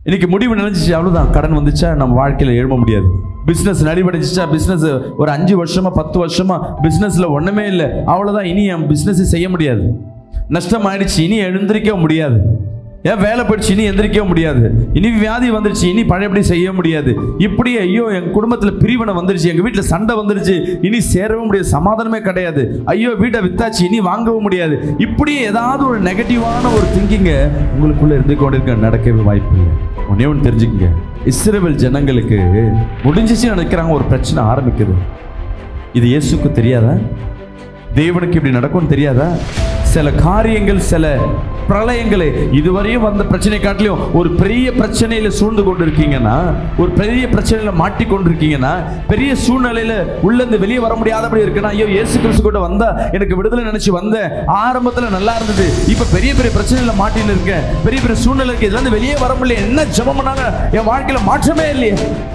இன்னைக்கு முடிவு நினைச்சிச்சு அவ்வளவுதான் கடன் வந்துச்சா நம்ம வாழ்க்கையில எழும்ப முடியாது பிசினஸ் நடிவடைஞ்சிச்சா பிசினஸ் ஒரு அஞ்சு வருஷமா பத்து வருஷமா பிசினஸ்ல ஒண்ணுமே இல்லை அவ்வளவுதான் இனி என் பிசினஸ் செய்ய முடியாது நஷ்டம் ஆயிடுச்சு இனி எழுந்திருக்க முடியாது ஏன் வேலை போயிடுச்சு இனி எந்திரிக்க முடியாது இனி வியாதி வந்துருச்சு இனி பழையபடி செய்ய முடியாது இப்படி ஐயோ என் குடும்பத்துல பிரிவினை வந்துருச்சு எங்க வீட்டுல சண்டை வந்துருச்சு இனி சேரவும் முடியாது சமாதானமே கிடையாது ஐயோ வீட்டை வித்தாச்சு இனி வாங்கவும் முடியாது இப்படி ஏதாவது ஒரு நெகட்டிவான ஒரு திங்கிங்க உங்களுக்குள்ள இருந்து கொண்டிருக்க நடக்கவே வாய்ப்பு இல்லை ஒன்னே ஒன்று தெரிஞ்சுக்கங்க இஸ்ரேல் ஜனங்களுக்கு முடிஞ்சிச்சு நினைக்கிறாங்க ஒரு பிரச்சனை ஆரம்பிக்குது இது இயேசுக்கு தெரியாதா தேவனுக்கு இப்படி நடக்கும்னு தெரியாதா சில காரியங்கள் சில பிரளயங்களை இதுவரையும் வந்த பிரச்சனை காட்டிலும் ஒரு பெரிய பிரச்சனையில சூழ்ந்து கொண்டு இருக்கீங்கன்னா ஒரு பெரிய பிரச்சனையில மாட்டிக்கொண்டு இருக்கீங்கன்னா பெரிய சூழ்நிலையில உள்ள இருந்து வெளியே வர முடியாதபடி இருக்குன்னா ஐயோ இயேசு கிறிஸ்து கூட வந்தா எனக்கு விடுதலை நினைச்சு வந்தேன் ஆரம்பத்துல நல்லா இருந்தது இப்ப பெரிய பெரிய பிரச்சனையில மாட்டின்னு இருக்கேன் பெரிய பெரிய சூழ்நிலைக்கு இதுல இருந்து வெளியே வர முடியல என்ன ஜெபம் பண்ணாங்க என் வாழ்க்கையில மாற்றமே இல்லையே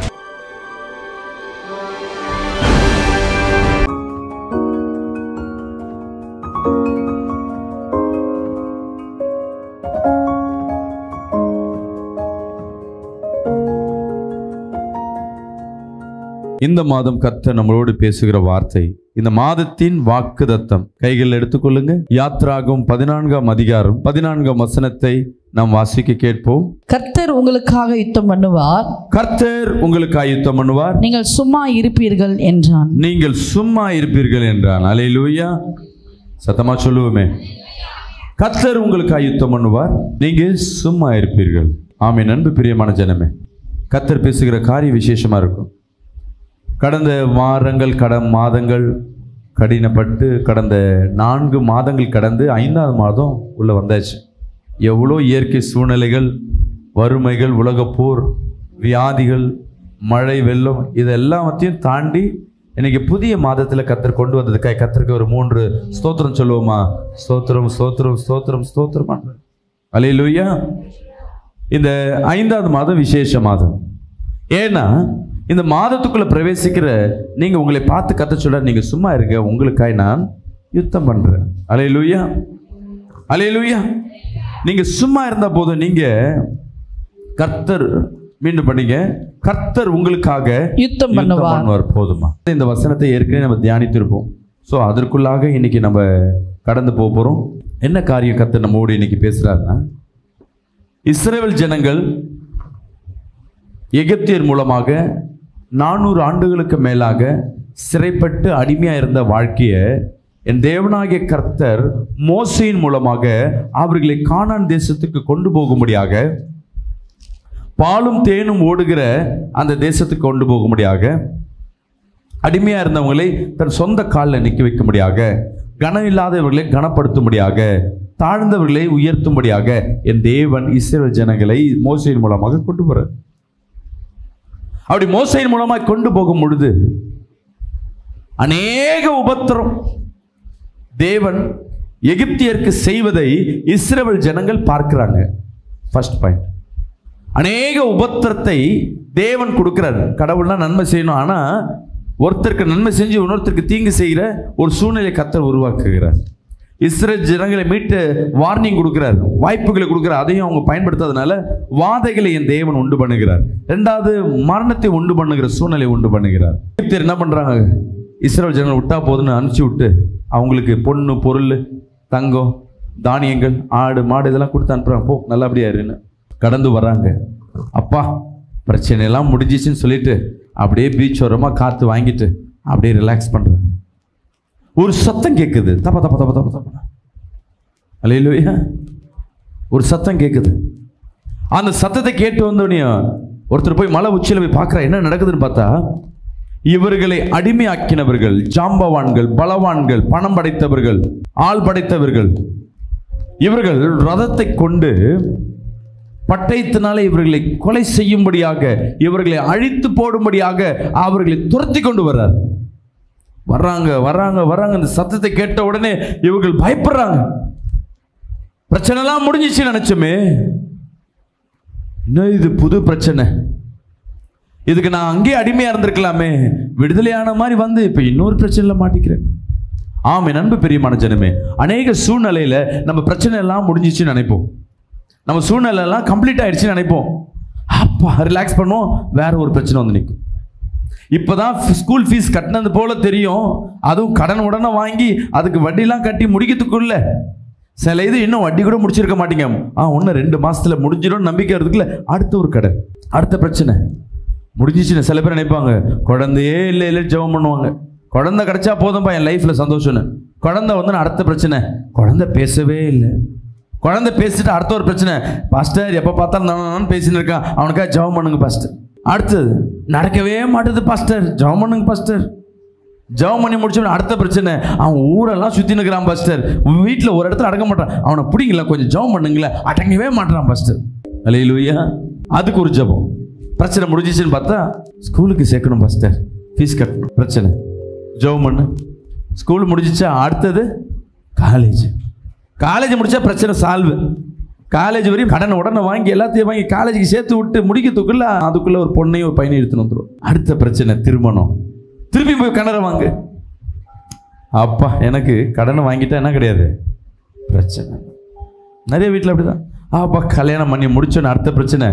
இந்த மாதம் கர்த்தர் நம்மளோடு பேசுகிற வார்த்தை இந்த மாதத்தின் வாக்குதத்தம் கைகளில் எடுத்துக்கொள்ளுங்க யாத்ராகும் பதினான்காம் அதிகாரம் பதினான்காம் வசனத்தை நாம் வாசிக்க கேட்போம் கர்த்தர் உங்களுக்காக யுத்தம் பண்ணுவார் கர்த்தர் உங்களுக்கு ஆயுத்தம் பண்ணுவார் நீங்கள் சும்மா இருப்பீர்கள் என்றான் நீங்கள் சும்மா இருப்பீர்கள் என்றான் அலையிலூயா சத்தமா சொல்லுவோமே கர்த்தர் உங்களுக்கு ஆயுத்தம் பண்ணுவார் நீங்க சும்மா இருப்பீர்கள் ஆமே நண்பு பிரியமான ஜனமே கர்த்தர் பேசுகிற காரிய விசேஷமா இருக்கும் கடந்த வாரங்கள் கடன் மாதங்கள் கடினப்பட்டு கடந்த நான்கு மாதங்கள் கடந்து ஐந்தாவது மாதம் உள்ள வந்தாச்சு எவ்வளோ இயற்கை சூழ்நிலைகள் வறுமைகள் உலகப்போர் வியாதிகள் மழை வெள்ளம் இது எல்லாத்தையும் தாண்டி இன்னைக்கு புதிய மாதத்தில் கத்தர் கொண்டு வந்ததுக்காக கத்தருக்கு ஒரு மூன்று ஸ்தோத்திரம் சொல்லுவோமா ஸ்தோத்திரம் ஸ்தோத்திரம் ஸ்தோத்திரம் ஸ்தோத்திரம் அலையிலுயா இந்த ஐந்தாவது மாதம் விசேஷ மாதம் ஏன்னா இந்த மாதத்துக்குள்ள பிரவேசிக்கிற நீங்க உங்களை பார்த்து கத்த சொல்ற நீங்க சும்மா இருங்க உங்களுக்காய் நான் யுத்தம் பண்றேன் அலையிலுயா அலையிலுயா நீங்க சும்மா இருந்த போதும் நீங்க கர்த்தர் மீண்டும் பண்ணீங்க கர்த்தர் உங்களுக்காக யுத்தம் பண்ணுவார் பண்ணுவார் போதுமா இந்த வசனத்தை ஏற்கனவே நம்ம தியானித்திருப்போம் ஸோ அதற்குள்ளாக இன்னைக்கு நம்ம கடந்து போக போறோம் என்ன காரியம் கர்த்தர் நம்மோடு இன்னைக்கு பேசுறாருன்னா இஸ்ரேல் ஜனங்கள் எகிப்தியர் மூலமாக நானூறு ஆண்டுகளுக்கு மேலாக சிறைப்பட்டு அடிமையாக இருந்த வாழ்க்கையை என் தேவனாகிய கர்த்தர் மோசையின் மூலமாக அவர்களை கானான் தேசத்துக்கு கொண்டு போகும்படியாக பாலும் தேனும் ஓடுகிற அந்த தேசத்துக்கு கொண்டு போகும்படியாக அடிமையா இருந்தவங்களை தன் சொந்த காலில் நிற்க வைக்கும்படியாக கனம் இல்லாதவர்களை கனப்படுத்தும்படியாக தாழ்ந்தவர்களை உயர்த்தும்படியாக என் தேவன் இஸ்ரேல் ஜனங்களை மோசையின் மூலமாக கொண்டு போறார் அப்படி மோசையின் மூலமாக கொண்டு போகும் பொழுது அநேக உபத்திரம் தேவன் எகிப்தியருக்கு செய்வதை இஸ்ரேல் ஜனங்கள் பார்க்கிறாங்க ஃபர்ஸ்ட் பாயிண்ட் அநேக உபத்திரத்தை தேவன் கொடுக்கிறார் கடவுள்னா நன்மை செய்யணும் ஆனா ஒருத்தருக்கு நன்மை செஞ்சு இன்னொருத்தருக்கு தீங்கு செய்கிற ஒரு சூழ்நிலை கத்தர் உருவாக்குகிறார் இஸ்ரேல் ஜனங்களை மீட்டு வார்னிங் கொடுக்கிறார் வாய்ப்புகளை கொடுக்கிறார் அதையும் அவங்க பயன்படுத்தாதனால வாதைகளை என் தேவன் உண்டு பண்ணுகிறார் ரெண்டாவது மரணத்தை உண்டு பண்ணுகிற சூழ்நிலை உண்டு பண்ணுகிறார் எகிப்தியர் என்ன பண்றாங்க இஸ்ரேல் ஜனங்களை விட்டா போதுன்னு அனுப்பிச்சு விட்டு அவங்களுக்கு பொண்ணு பொருள் தங்கம் தானியங்கள் ஆடு மாடு இதெல்லாம் கொடுத்து அனுப்புறாங்க போ நல்லபடியா இருன்னு கடந்து வராங்க அப்பா பிரச்சனை எல்லாம் முடிஞ்சிச்சுன்னு சொல்லிட்டு அப்படியே பீச் ஓரமாக காற்று வாங்கிட்டு அப்படியே ரிலாக்ஸ் பண்ணுறாங்க ஒரு சத்தம் கேட்குது தப்பா தப்பா தப்பா தப்பா தப்பா அல்லையா ஒரு சத்தம் கேட்குது அந்த சத்தத்தை கேட்டு வந்தோடனே ஒருத்தர் போய் மலை உச்சியில் போய் பார்க்குறா என்ன நடக்குதுன்னு பார்த்தா இவர்களை அடிமையாக்கினவர்கள் ஜாம்பவான்கள் பலவான்கள் பணம் படைத்தவர்கள் ஆள் படைத்தவர்கள் இவர்கள் ரதத்தை கொண்டு பட்டயத்தினாலே இவர்களை கொலை செய்யும்படியாக இவர்களை அழித்து போடும்படியாக அவர்களை துரத்தி கொண்டு வர்றார் வர்றாங்க வர்றாங்க வர்றாங்க இந்த சத்தத்தை கேட்ட உடனே இவர்கள் பயப்படுறாங்க பிரச்சனை எல்லாம் முடிஞ்சிச்சு நினைச்சோமே என்ன இது புது பிரச்சனை இதுக்கு நான் அங்கேயே அடிமையா இருந்திருக்கலாமே விடுதலையான மாதிரி வந்து இப்ப இன்னொரு பிரச்சனையில மாட்டிக்கிறேன் ஆமே நண்பு பெரியமான ஜனமே அநேக சூழ்நிலையில நம்ம பிரச்சனை எல்லாம் முடிஞ்சிச்சுன்னு நினைப்போம் நம்ம சூழ்நிலை எல்லாம் கம்ப்ளீட் ஆயிடுச்சுன்னு நினைப்போம் அப்பா ரிலாக்ஸ் பண்ணுவோம் வேற ஒரு பிரச்சனை வந்து நிற்கும் இப்போதான் ஸ்கூல் ஃபீஸ் கட்டினது போல தெரியும் அதுவும் கடன் உடனே வாங்கி அதுக்கு வட்டிலாம் கட்டி முடிக்கிறதுக்குள்ள சில இது இன்னும் வட்டி கூட முடிச்சிருக்க மாட்டீங்க ஆ இன்னும் ரெண்டு மாசத்துல முடிஞ்சிடும் நம்பிக்கை இருக்குல்ல அடுத்த ஒரு கடன் அடுத்த பிரச்சனை முடிஞ்சிச்சுன்னு சில பேர் நினைப்பாங்க குழந்தையே இல்லை இல்லை ஜெபம் பண்ணுவாங்க குழந்தை கிடைச்சா போதும்பா என் லைஃப்ல சந்தோஷம்னு குழந்தை வந்து நான் அடுத்த பிரச்சனை குழந்தை பேசவே இல்லை குழந்தை பேசிட்டு அடுத்த ஒரு பிரச்சனை பாஸ்டர் எப்போ பார்த்தாலும் நான் பேசின்னு இருக்கான் அவனுக்காக ஜெபம் பண்ணுங்க பாஸ்டர் அடுத்தது நடக்கவே மாட்டுது பாஸ்டர் ஜெபம் பண்ணுங்க பாஸ்டர் ஜெபம் பண்ணி முடிச்சவன அடுத்த பிரச்சனை அவன் ஊரெல்லாம் சுற்றி நிற்கிறான் பாஸ்டர் வீட்டில் ஒரு இடத்துல அடங்க மாட்டான் அவனை பிடிக்கல கொஞ்சம் ஜெபம் பண்ணுங்களேன் அடங்கவே மாட்டான் பாஸ்டர் அலையிலுயா அதுக்கு ஒரு ஜெபம் பிரச்சனை முடிஞ்சிச்சுன்னு பார்த்தா ஸ்கூலுக்கு சேர்க்கணும் பாஸ்டர் ஃபீஸ் கட்டணும் பிரச்சனை ஜெபம் பண்ணு ஸ்கூல் முடிஞ்சிச்சா அடுத்தது காலேஜ் காலேஜ் முடிச்சா பிரச்சனை சால்வு காலேஜ் வரையும் கடனை உடனே வாங்கி எல்லாத்தையும் வாங்கி காலேஜுக்கு சேர்த்து விட்டு முடிக்கிறதுக்குள்ள அதுக்குள்ள ஒரு பொண்ணையும் ஒரு பையனையும் எடுத்துன்னு வந்துடும் அடுத்த பிரச்சனை திருமணம் திருப்பி போய் கிணற வாங்கு அப்பா எனக்கு கடனை வாங்கிட்டா என்ன கிடையாது பிரச்சனை நிறைய வீட்டில் அப்படிதான் அப்பா கல்யாணம் பண்ணி முடிச்சோன்னு அடுத்த பிரச்சனை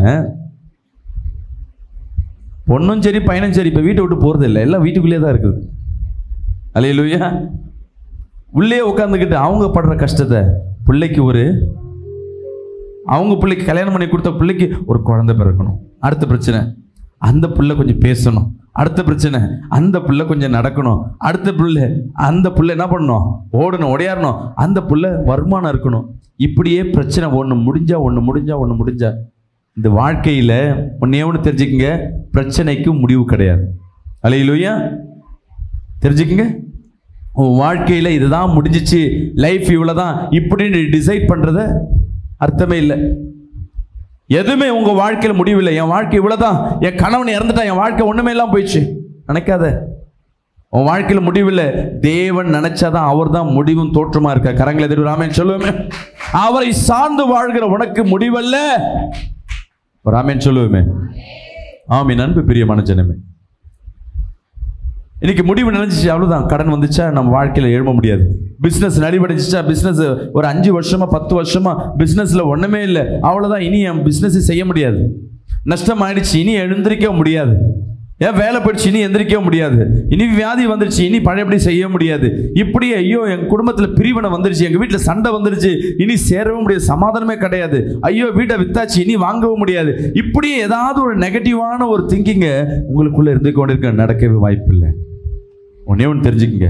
பொண்ணும் சரி பையனும் சரி இப்போ வீட்டை விட்டு போகிறது இல்லை எல்லாம் வீட்டுக்குள்ளேயே தான் இருக்குது அலையிலுயா உள்ளே உட்காந்துக்கிட்டு அவங்க படுற கஷ்டத்தை பிள்ளைக்கு ஒரு அவங்க பிள்ளைக்கு கல்யாணம் பண்ணி கொடுத்த பிள்ளைக்கு ஒரு குழந்தை பிறக்கணும் அடுத்த பிரச்சனை அந்த பிள்ளை கொஞ்சம் பேசணும் அடுத்த பிரச்சனை அந்த பிள்ளை கொஞ்சம் நடக்கணும் அடுத்த பிள்ளை அந்த பிள்ளை என்ன பண்ணணும் ஓடணும் ஓடியாரணும் அந்த பிள்ளை வருமானம் இருக்கணும் இப்படியே பிரச்சனை ஒன்று முடிஞ்சா ஒன்று முடிஞ்சா ஒன்று முடிஞ்சா இந்த வாழ்க்கையில் ஒன்றே ஒன்று தெரிஞ்சுக்கங்க பிரச்சனைக்கு முடிவு கிடையாது அலையிலுயா தெரிஞ்சுக்கங்க உன் வாழ்க்கையில் இதுதான் முடிஞ்சிச்சு லைஃப் இவ்வளோ தான் இப்படின்னு டிசைட் பண்ணுறத அர்த்தமே இல்லை எதுவுமே உங்கள் வாழ்க்கையில் முடிவில்லை என் வாழ்க்கை இவ்வளோதான் என் கணவன் இறந்துட்டா என் வாழ்க்கை ஒன்றுமே இல்லாமல் போயிடுச்சு நினைக்காத உன் வாழ்க்கையில் முடிவில்லை தேவன் நினைச்சாதான் அவர் தான் முடிவும் தோற்றமா இருக்க கரங்களை திருவிழாமேன் சொல்லுவோமே அவரை சார்ந்து வாழ்கிற உனக்கு முடிவல்ல ராமேன் சொல்லுவோமே ஆமீன் அன்பு பிரியமான ஜனமே இன்னைக்கு முடிவு நினைச்சிச்சு அவ்வளவுதான் கடன் வந்துச்சா நம்ம வாழ்க்கையில எழும்ப முடியாது பிசினஸ் நடிவடைஞ்சிச்சா பிசினஸ் ஒரு அஞ்சு வருஷமா பத்து வருஷமா பிசினஸ்ல ஒண்ணுமே இல்லை அவ்வளவுதான் இனி என் பிசினஸ் செய்ய முடியாது நஷ்டம் ஆயிடுச்சு இனி எழுந்திருக்க முடியாது ஏன் வேலை போயிடுச்சு இனி எந்திரிக்க முடியாது இனி வியாதி வந்துருச்சு இனி பழையபடி செய்ய முடியாது இப்படியே ஐயோ என் குடும்பத்துல பிரிவினை வந்துருச்சு எங்க வீட்டுல சண்டை வந்துருச்சு இனி சேரவும் முடியாது சமாதானமே கிடையாது ஐயோ வீட்டை வித்தாச்சு இனி வாங்கவும் முடியாது இப்படியே ஏதாவது ஒரு நெகட்டிவான ஒரு திங்கிங்க உங்களுக்குள்ள இருந்து கொண்டிருக்க நடக்கவே வாய்ப்பில்லை ஒன்னே ஒன்று தெரிஞ்சுக்கங்க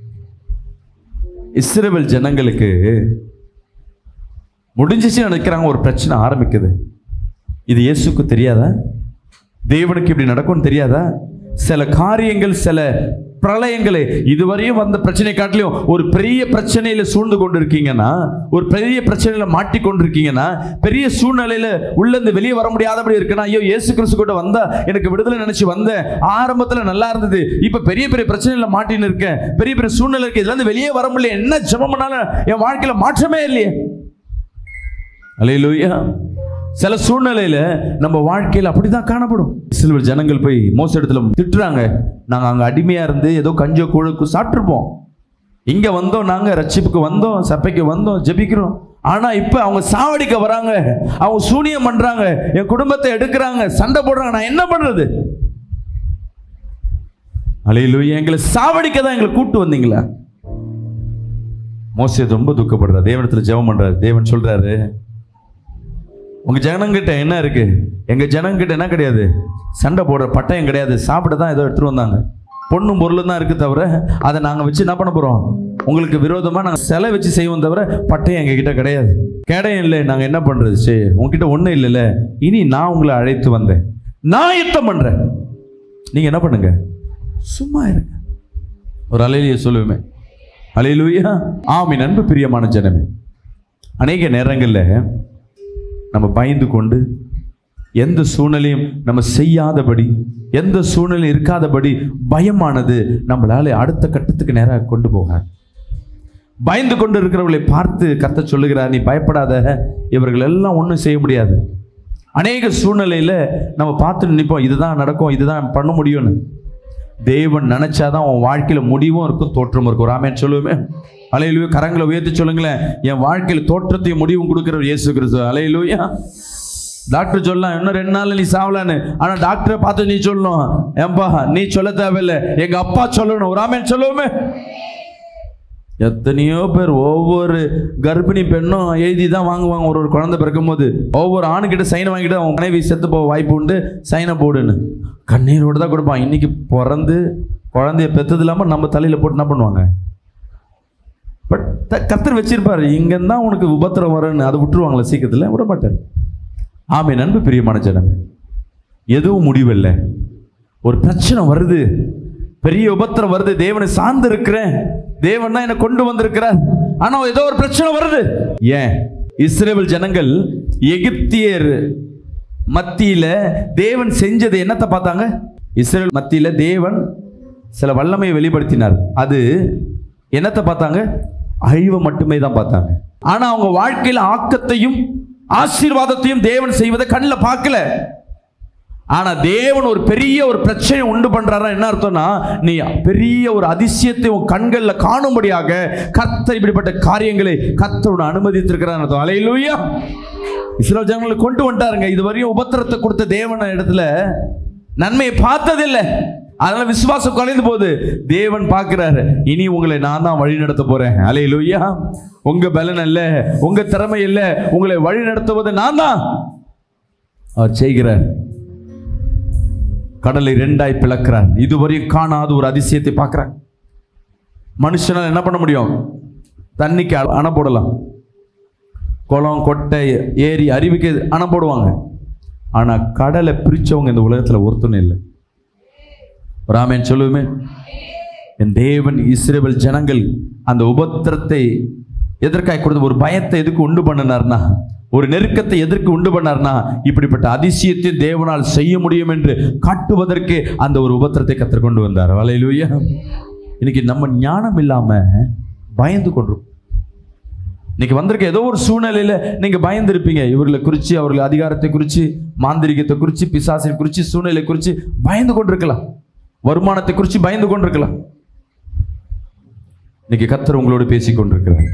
இஸ்ரேல் ஜனங்களுக்கு முடிஞ்சிச்சு நினைக்கிறாங்க ஒரு பிரச்சனை ஆரம்பிக்குது இது இயேசுக்கு தெரியாதா தேவனுக்கு இப்படி நடக்கும்னு தெரியாதா சில காரியங்கள் சில பிரளயங்களே இதுவரையும் வந்த பிரச்சனை காட்டிலும் ஒரு பெரிய பிரச்சனையில சூழ்ந்து கொண்டு இருக்கீங்கன்னா ஒரு பெரிய பிரச்சனையில மாட்டிக்கொண்டு இருக்கீங்கன்னா பெரிய சூழ்நிலையில உள்ள இருந்து வெளியே வர முடியாதபடி இருக்குன்னா ஐயோ இயேசு கிறிஸ்து கூட வந்தா எனக்கு விடுதலை நினைச்சு வந்தேன் ஆரம்பத்துல நல்லா இருந்தது இப்ப பெரிய பெரிய பிரச்சனையில மாட்டின்னு இருக்கேன் பெரிய பெரிய சூழ்நிலை இருக்கு இதுல இருந்து வெளியே வர முடியல என்ன ஜெபம் பண்ணாலும் என் வாழ்க்கையில மாற்றமே இல்லையே அலையிலூயா சில சூழ்நிலையில நம்ம வாழ்க்கையில் அப்படிதான் காணப்படும் சில ஜனங்கள் போய் மோச இடத்துல திட்டுறாங்க நாங்க அங்க அடிமையா இருந்து ஏதோ கஞ்சோ குழுக்கு சாப்பிட்டுருப்போம் இங்க வந்தோம் நாங்க ரட்சிப்புக்கு வந்தோம் சப்பைக்கு வந்தோம் ஜெபிக்கிறோம் ஆனா இப்ப அவங்க சாவடிக்க வராங்க அவங்க சூனியம் பண்றாங்க என் குடும்பத்தை எடுக்கிறாங்க சண்டை போடுறாங்க நான் என்ன பண்றது அலையிலூயா எங்களை சாவடிக்க தான் எங்களை கூட்டு வந்தீங்களா மோசே ரொம்ப துக்கப்படுறார் தேவனத்துல ஜெபம் பண்றாரு தேவன் சொல்றாரு உங்க ஜனங்கிட்ட என்ன இருக்கு எங்க ஜனங்கிட்ட என்ன கிடையாது சண்டை போடுற பட்டயம் கிடையாது சாப்பிட தான் ஏதோ எடுத்துட்டு வந்தாங்க பொண்ணும் பொருளும் தான் இருக்கு தவிர அதை நாங்க வச்சு என்ன பண்ண போறோம் உங்களுக்கு விரோதமா நாங்க சிலை வச்சு செய்வோம் தவிர பட்டயம் எங்க கிட்ட கிடையாது கேடயம் இல்லை நாங்க என்ன பண்றது சரி உங்ககிட்ட ஒண்ணும் இல்லைல்ல இனி நான் உங்களை அழைத்து வந்தேன் நான் யுத்தம் பண்றேன் நீங்க என்ன பண்ணுங்க சும்மா இருங்க ஒரு அலையிலேயே சொல்லுவேமே அலையிலூயா ஆமீன் அன்பு பிரியமான ஜனமே அநேக நேரங்களில் நம்ம பயந்து கொண்டு எந்த சூழ்நிலையும் நம்ம செய்யாதபடி எந்த சூழ்நிலையும் இருக்காதபடி பயமானது நம்மளால அடுத்த கட்டத்துக்கு நேராக கொண்டு போகாது பயந்து கொண்டு இருக்கிறவர்களை பார்த்து கத்த சொல்லுகிறார் நீ பயப்படாத இவர்கள் எல்லாம் ஒன்றும் செய்ய முடியாது அநேக சூழ்நிலையில நம்ம பார்த்து நினைப்போம் இதுதான் நடக்கும் இதுதான் பண்ண முடியும்னு தேவன் நினைச்சாதான் உன் வாழ்க்கையில முடிவும் இருக்கும் தோற்றமும் இருக்கும் ராமேன் சொல்லுவேன் அலையிலுவே கரங்களை உயர்த்தி சொல்லுங்களேன் என் வாழ்க்கையில தோற்றத்தையும் முடிவும் கொடுக்கிறவர் இயேசு கிறிஸ்து அலையிலுயா டாக்டர் சொல்லலாம் இன்னும் ரெண்டு நாள்ல நீ சாவலான்னு ஆனா டாக்டரை பார்த்து நீ சொல்லணும் ஏன்பா நீ சொல்ல தேவையில்லை எங்க அப்பா சொல்லணும் ஒரு ஆமேன் சொல்லுவோமே எத்தனையோ பேர் ஒவ்வொரு கர்ப்பிணி பெண்ணும் எழுதி தான் வாங்குவாங்க ஒரு ஒரு குழந்தை பிறக்கும்போது ஒவ்வொரு ஆணுக்கிட்ட சைனை வாங்கிட்டு அவன் மனைவி செத்து போக வாய்ப்பு உண்டு சைனை போடுன்னு கண்ணீரோடு தான் கொடுப்பான் இன்னைக்கு பிறந்து குழந்தைய பெத்தது இல்லாமல் நம்ம தலையில் போட்டு என்ன பண்ணுவாங்க பட் கத்தர் வச்சிருப்பாரு இங்கேருந்து தான் உனக்கு உபத்திரம் வரும்னு அதை விட்டுருவாங்களே சீக்கிரத்தில் விட மாட்டார் ஆமே நண்பு பிரியமான ஜனம் எதுவும் முடிவில்லை ஒரு பிரச்சனை வருது பெரிய உபத்திரம் வருது தேவனை சார்ந்து இருக்கிறேன் தேவன் தான் என்னை கொண்டு வந்திருக்கிறார் ஆனா ஏதோ ஒரு பிரச்சனை வருது ஏன் இஸ்ரேல் ஜனங்கள் எகிப்தியர் மத்தியில தேவன் செஞ்சது என்னத்தை பார்த்தாங்க இஸ்ரேல் மத்தியில தேவன் சில வல்லமையை வெளிப்படுத்தினார் அது என்னத்தை பார்த்தாங்க அழிவை மட்டுமே தான் பார்த்தாங்க ஆனா அவங்க வாழ்க்கையில ஆக்கத்தையும் ஆசீர்வாதத்தையும் தேவன் செய்வதை கண்ணில் பார்க்கல ஆனா தேவன் ஒரு பெரிய ஒரு பிரச்சனையை உண்டு பண்றாரா என்ன அர்த்தம்னா நீ பெரிய ஒரு அதிசயத்தை உன் கண்கள்ல காணும்படியாக கர்த்தர் இப்படிப்பட்ட காரியங்களை கர்த்தரோட அனுமதித்திருக்கிறார் அர்த்தம் அலையிலூயா இஸ்ரேல் ஜனங்களை கொண்டு வந்துட்டாருங்க இதுவரையும் உபத்திரத்தை கொடுத்த தேவன இடத்துல நன்மையை பார்த்ததில்லை அதனால விசுவாசம் குறைந்து போகுது தேவன் பார்க்கிறாரு இனி உங்களை நான் தான் வழி நடத்த போறேன் அலையிலூயா உங்க பலன் இல்ல உங்க திறமை இல்ல உங்களை வழி நடத்துவது நான் தான் அவர் செய்கிறார் கடலை ரெண்டாய் பிளக்கிறார் இதுவரையும் காணாத ஒரு அதிசயத்தை பார்க்கிறார் மனுஷனால் என்ன பண்ண முடியும் தண்ணிக்கு அ- அணை போடலாம் குளம் கொட்டை ஏரி அருவிக்கு அணை போடுவாங்க ஆனா கடலை பிரிச்சவங்க இந்த உலகத்துல ஒருத்தனும் இல்லை ராமேன் சொல்லுவேமே என் தேவன் இஸ்ரேல் ஜனங்கள் அந்த உபத்திரத்தை எதற்காக கொடுத்த ஒரு பயத்தை எதுக்கு உண்டு பண்ணினார்னா ஒரு நெருக்கத்தை எதற்கு உண்டு பண்ணார்னா இப்படிப்பட்ட அதிசயத்தை தேவனால் செய்ய முடியும் என்று காட்டுவதற்கு அந்த ஒரு உபத்திரத்தை கத்தர் கொண்டு வந்தார் வலையிலூயா இன்னைக்கு நம்ம ஞானம் இல்லாம பயந்து கொண்டிருக்கோம் இன்னைக்கு வந்திருக்க ஏதோ ஒரு சூழ்நிலையில நீங்க பயந்துருப்பீங்க இவர்களை குறித்து அவர்கள் அதிகாரத்தை குறித்து மாந்திரிகத்தை குறித்து பிசாசை குறித்து சூழ்நிலை குறித்து பயந்து கொண்டிருக்கலாம் வருமானத்தை குறித்து பயந்து கொண்டிருக்கலாம் இன்னைக்கு கத்தர் உங்களோடு பேசிக் கொண்டிருக்கிறார்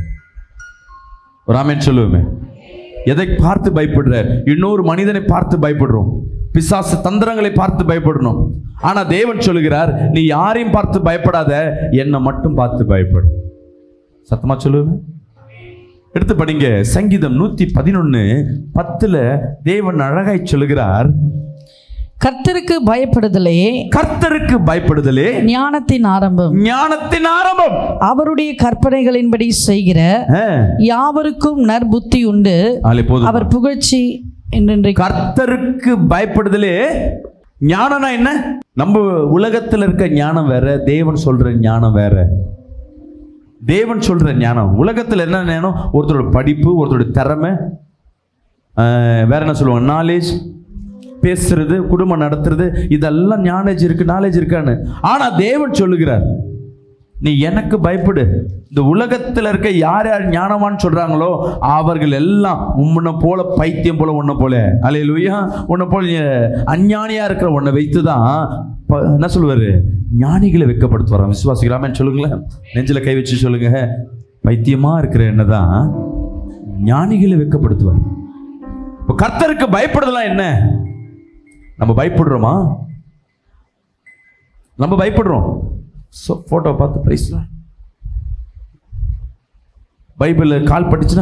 ராமேன் சொல்லுவோமே எதை பார்த்து பயப்படுற இன்னொரு மனிதனை பார்த்து பயப்படுறோம் பிசாசு தந்திரங்களை பார்த்து பயப்படணும் ஆனா தேவன் சொல்லுகிறார் நீ யாரையும் பார்த்து பயப்படாத என்னை மட்டும் பார்த்து பயப்படு சத்தமா சொல்லுவேன் எடுத்து படிங்க சங்கீதம் நூத்தி பதினொன்னு பத்துல தேவன் அழகாய் சொல்லுகிறார் கர்த்தருக்கு பயப்படுதலே கர்த்தருக்கு பயப்படுதலே ஞானத்தின் ஆரம்பம் ஞானத்தின் ஆரம்பம் அவருடைய கற்பனைகளின்படி செய்கிற ஆ, யாவருக்கும் நற்புத்தி உண்டு ஆலே போதும் அவர் புகழ்ச்சி என்றென்றைக்கு கர்த்தருக்கு பயப்படுதலே ஞானம்னா என்ன நம்ம உலகத்துல இருக்க ஞானம் வேற தேவன் சொல்ற ஞானம் வேற தேவன் சொல்ற ஞானம் உலகத்துல என்ன ஞானம் ஒருத்தரோட படிப்பு ஒருத்தரோட திறமை ஆஹ், வேற என்ன சொல்லுவாங்க நாலேஜ் பேசுறது குடும்பம் நடத்துறது இதெல்லாம் நாலேஜ் இருக்கு நாலேஜ் இருக்கான்னு ஆனா தேவன் சொல்லுகிறார் நீ எனக்கு பயப்படு இந்த உலகத்துல இருக்க யார் யார் ஞானவான்னு சொல்றாங்களோ அவர்கள் எல்லாம் உன்னை போல பைத்தியம் போல உன்னை போல அலையலுயா உன்னை போல அஹ், அஞ்ஞானியா இருக்கிற உன்னை வைத்து தான் ப- என்ன சொல்லுவாரு ஞானிகளை வெக்கப்படுத்துவாராம் விசுவாசிக்கலாமே சொல்லுங்களேன் நெஞ்சில கை வச்சு சொல்லுங்க பைத்தியமா இருக்கிற என்னதான் ஞானிகளை வெக்கப்படுத்துவார் இப்போ கர்த்தருக்கு பயப்படுதலாம் என்ன நம்ம பயப்படுறோமா நம்ம பயப்படுறோம் ஸோ ஃபோட்டோ பார்த்து ப்ரைஸ்லாம் பைபிளில் கால் பட்டுச்சுன்னா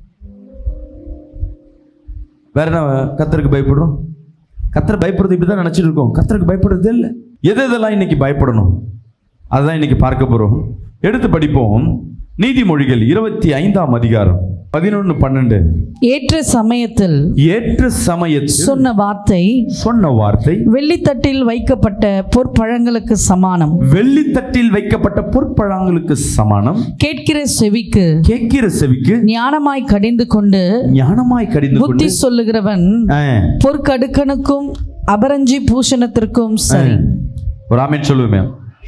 வேற என்ன கத்தருக்கு பயப்படுறோம் கத்தர் பயப்படுறது இப்படி தான் நினச்சிட்டு இருக்கோம் கத்தருக்கு பயப்படுறதே இல்லை எது எதெல்லாம் இன்னைக்கு பயப்படணும் அதுதான் இன்னைக்கு பார்க்க போகிறோம் எடுத்து படிப்போம் நீதிமொழிகள் இருபத்தி ஐந்தாம் அதிகாரம் பதினொன்று பன்னெண்டு ஏற்ற சமயத்தில் ஏற்ற சமயத்தில் சொன்ன வார்த்தை சொன்ன வார்த்தை வெள்ளித்தட்டில் வைக்கப்பட்ட பொற்பழங்களுக்கு சமானம் வெள்ளித்தட்டில் வைக்கப்பட்ட பொற்பழங்களுக்கு சமானம் கேட்கிற செவிக்கு கேட்கிற செவிக்கு ஞானமாய் கடிந்து கொண்டு ஞானமாய் கடிந்து கொண்டு புத்தி சொல்லுகிறவன் ஆ, பொற்கடுக்கனுக்கும் அபரஞ்சி பூஷணத்திற்கும் சரி ஒரு ஆமேன் சொல்லுவேன்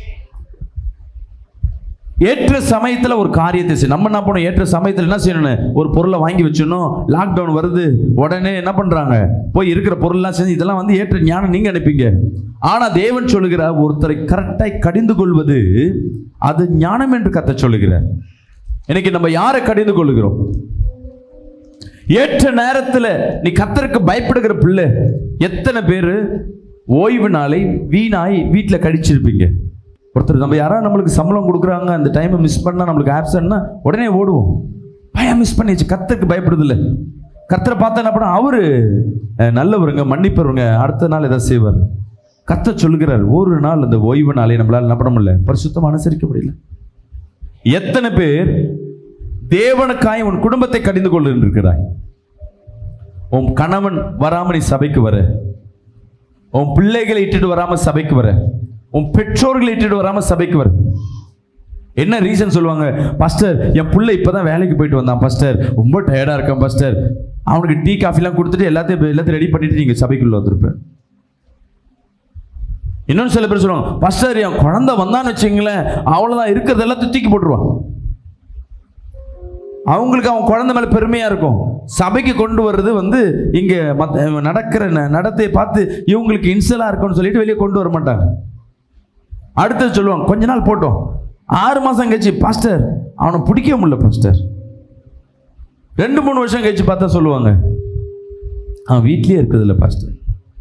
ஏற்ற சமயத்துல ஒரு காரியத்தை செய் நம்ம என்ன பண்ணணும் ஏற்ற சமயத்துல என்ன செய்யணும் ஒரு பொருளை வாங்கி வச்சிடணும் லாக்டவுன் வருது உடனே என்ன பண்றாங்க போய் இருக்கிற பொருள்லாம் செஞ்சு இதெல்லாம் வந்து ஏற்ற ஞானம் நீங்க நினைப்பீங்க ஆனா தேவன் சொல்லுகிறார் ஒருத்தரை கரெக்டாய் கடிந்து கொள்வது அது ஞானம் என்று கத்த சொல்லுகிறார் இன்னைக்கு நம்ம யாரை கடிந்து கொள்ளுகிறோம் ஏற்ற நேரத்துல நீ கத்தருக்கு பயப்படுகிற பிள்ளை எத்தனை பேர் ஓய்வு நாளை வீணாய் வீட்டில் கழிச்சிருப்பீங்க ஒருத்தர் நம்ம யாராவது நம்மளுக்கு சம்பளம் கொடுக்குறாங்க அந்த டைமை மிஸ் பண்ணா நம்மளுக்கு ஆப்சன்னா உடனே ஓடுவோம் பயம் மிஸ் பண்ணிச்சு கத்தருக்கு பயப்படுதில்ல கத்தரை பார்த்தா என்ன பண்ண அவரு அஹ், நல்லவருங்க மன்னிப்பவருங்க அடுத்த நாள் எதாவது செய்வார் கத்த சொல்லுகிறார் ஒரு நாள் அந்த ஓய்வு நாளை நம்மளால என்ன பண்ண முடியல பரிசுத்தம் அனுசரிக்க முடியல எத்தனை பேர் தேவனுக்காய் உன் குடும்பத்தை கடிந்து கொண்டிருக்கிறாய் உன் கணவன் வராம நீ சபைக்கு வர உன் பிள்ளைகளை இட்டுட்டு வராம சபைக்கு வர உன் பெற்றோர்களை இட்டுட்டு வராம சபைக்கு வர என்ன ரீசன் சொல்லுவாங்க பாஸ்டர் என் பிள்ளை இப்பதான் வேலைக்கு போயிட்டு வந்தான் பாஸ்டர் ரொம்ப டயர்டா இருக்கான் பாஸ்டர் அவனுக்கு டீ காஃபிலாம் கொடுத்துட்டு எல்லாத்தையும் எல்லாத்தையும் ரெடி பண்ணிட்டு நீங்க சபைக்குள்ள வந்திருப்பேன் இன்னொன்று சில பேர் சொல்லுவாங்க பாஸ்டர் என் குழந்தை வந்தான்னு வச்சுங்களேன் அவ்வளோதான் இருக்கிறது எல்லாத்தையும் தூக்கி போட்டுருவான் அவங்களுக்கு அவன் குழந்தை மேல பெருமையா இருக்கும் சபைக்கு கொண்டு வர்றது வந்து இங்க மத்த நடக்கிற ந- நடத்தையை பார்த்து இவங்களுக்கு இன்சலா இருக்கும்னு சொல்லிட்டு வெளியே கொண்டு வர மாட்டாங்க அடுத்தது சொல்லுவாங்க கொஞ்ச நாள் போட்டோம் ஆறு மாசம் கழிச்சு பாஸ்டர் அவனை பிடிக்க முடியல பாஸ்டர் ரெண்டு மூணு வருஷம் கழிச்சு பார்த்தா சொல்லுவாங்க அவன் வீட்லயே இருக்குதுல்ல பாஸ்டர்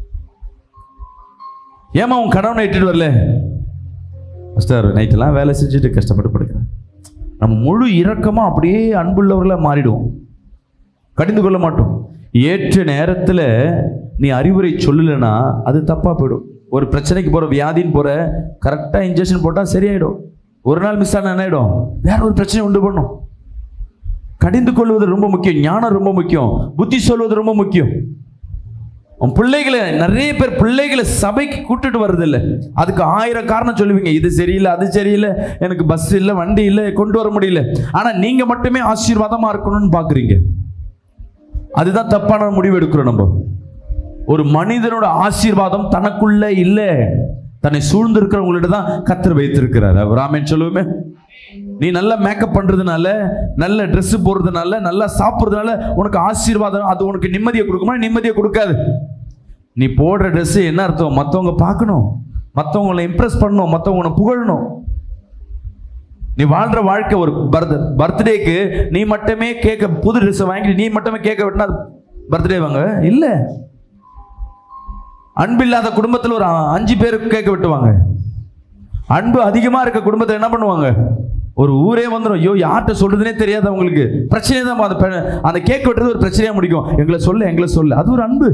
ஏமா உன் கணவனை இட்டுட்டு வரல பாஸ்டர் நைட்டெல்லாம் வேலை செஞ்சுட்டு கஷ்டப்பட்டு படுக்கிறேன் நம்ம முழு இரக்கமா அப்படியே அன்புள்ளவர்களாக மாறிடுவோம் கடிந்து கொள்ள மாட்டோம் ஏற்ற நேரத்தில் நீ அறிவுரை சொல்லலைன்னா அது தப்பாக போயிடும் ஒரு பிரச்சனைக்கு போகிற வியாதின்னு போகிற கரெக்டாக இன்ஜெக்ஷன் போட்டால் சரியாயிடும் ஒரு நாள் மிஸ் ஆன என்ன ஆயிடும் வேற ஒரு பிரச்சனை உண்டு பண்ணும் கடிந்து கொள்வது ரொம்ப முக்கியம் ஞானம் ரொம்ப முக்கியம் புத்தி சொல்வது ரொம்ப முக்கியம் உன் பிள்ளைகளை நிறைய பேர் பிள்ளைகளை சபைக்கு கூட்டிட்டு வர்றதில்ல அதுக்கு ஆயிரம் காரணம் சொல்லுவீங்க இது சரியில்லை அது சரியில்லை எனக்கு பஸ் இல்லை வண்டி இல்லை கொண்டு வர முடியல ஆனா நீங்க மட்டுமே ஆசீர்வாதமா இருக்கணும்னு பாக்குறீங்க அதுதான் தப்பான முடிவு எடுக்கிறோம் நம்ம ஒரு மனிதனோட ஆசீர்வாதம் தனக்குள்ள இல்லை தன்னை சூழ்ந்து இருக்கிறவங்கள்ட்ட தான் கத்தர் வைத்திருக்கிறார் அவர் ராமேன் சொல்லுவோமே நீ நல்லா மேக்கப் பண்றதுனால நல்ல Dress போடுறதுனால நல்லா சாப்பிட்றதுனால உனக்கு ஆசீர்வாதம் அது உனக்கு நிம்மதியை கொடுக்குமா நிம்மதியை கொடுக்காது நீ போடுற Dress என்ன அர்த்தம் மற்றவங்க பார்க்கணும் மற்றவங்களை இம்ப்ரெஸ் பண்ணணும் மற்றவங்க உன்னை புகழணும் நீ வாழ்ற வாழ்க்கை ஒரு பர்த் பர்த்டேக்கு நீ மட்டுமே கேட்க புது ட்ரெஸ் வாங்கிட்டு நீ மட்டுமே கேட்க வெட்டினா பர்த்டே வாங்க இல்லை அன்பில்லாத குடும்பத்தில் ஒரு அ- அஞ்சு பேருக்கு கேட்க வெட்டுவாங்க அன்பு அதிகமா இருக்க குடும்பத்தை என்ன பண்ணுவாங்க ஒரு ஊரே வந்துடும் ஐயோ யார்கிட்ட சொல்றதுனே தெரியாது அவங்களுக்கு பிரச்சனை தான் அந்த பெ- அந்த கேக் வெட்டுறது ஒரு பிரச்சனையா முடிக்கும் எங்களை சொல்ல எங்களை சொல்ல அது ஒரு அன்பு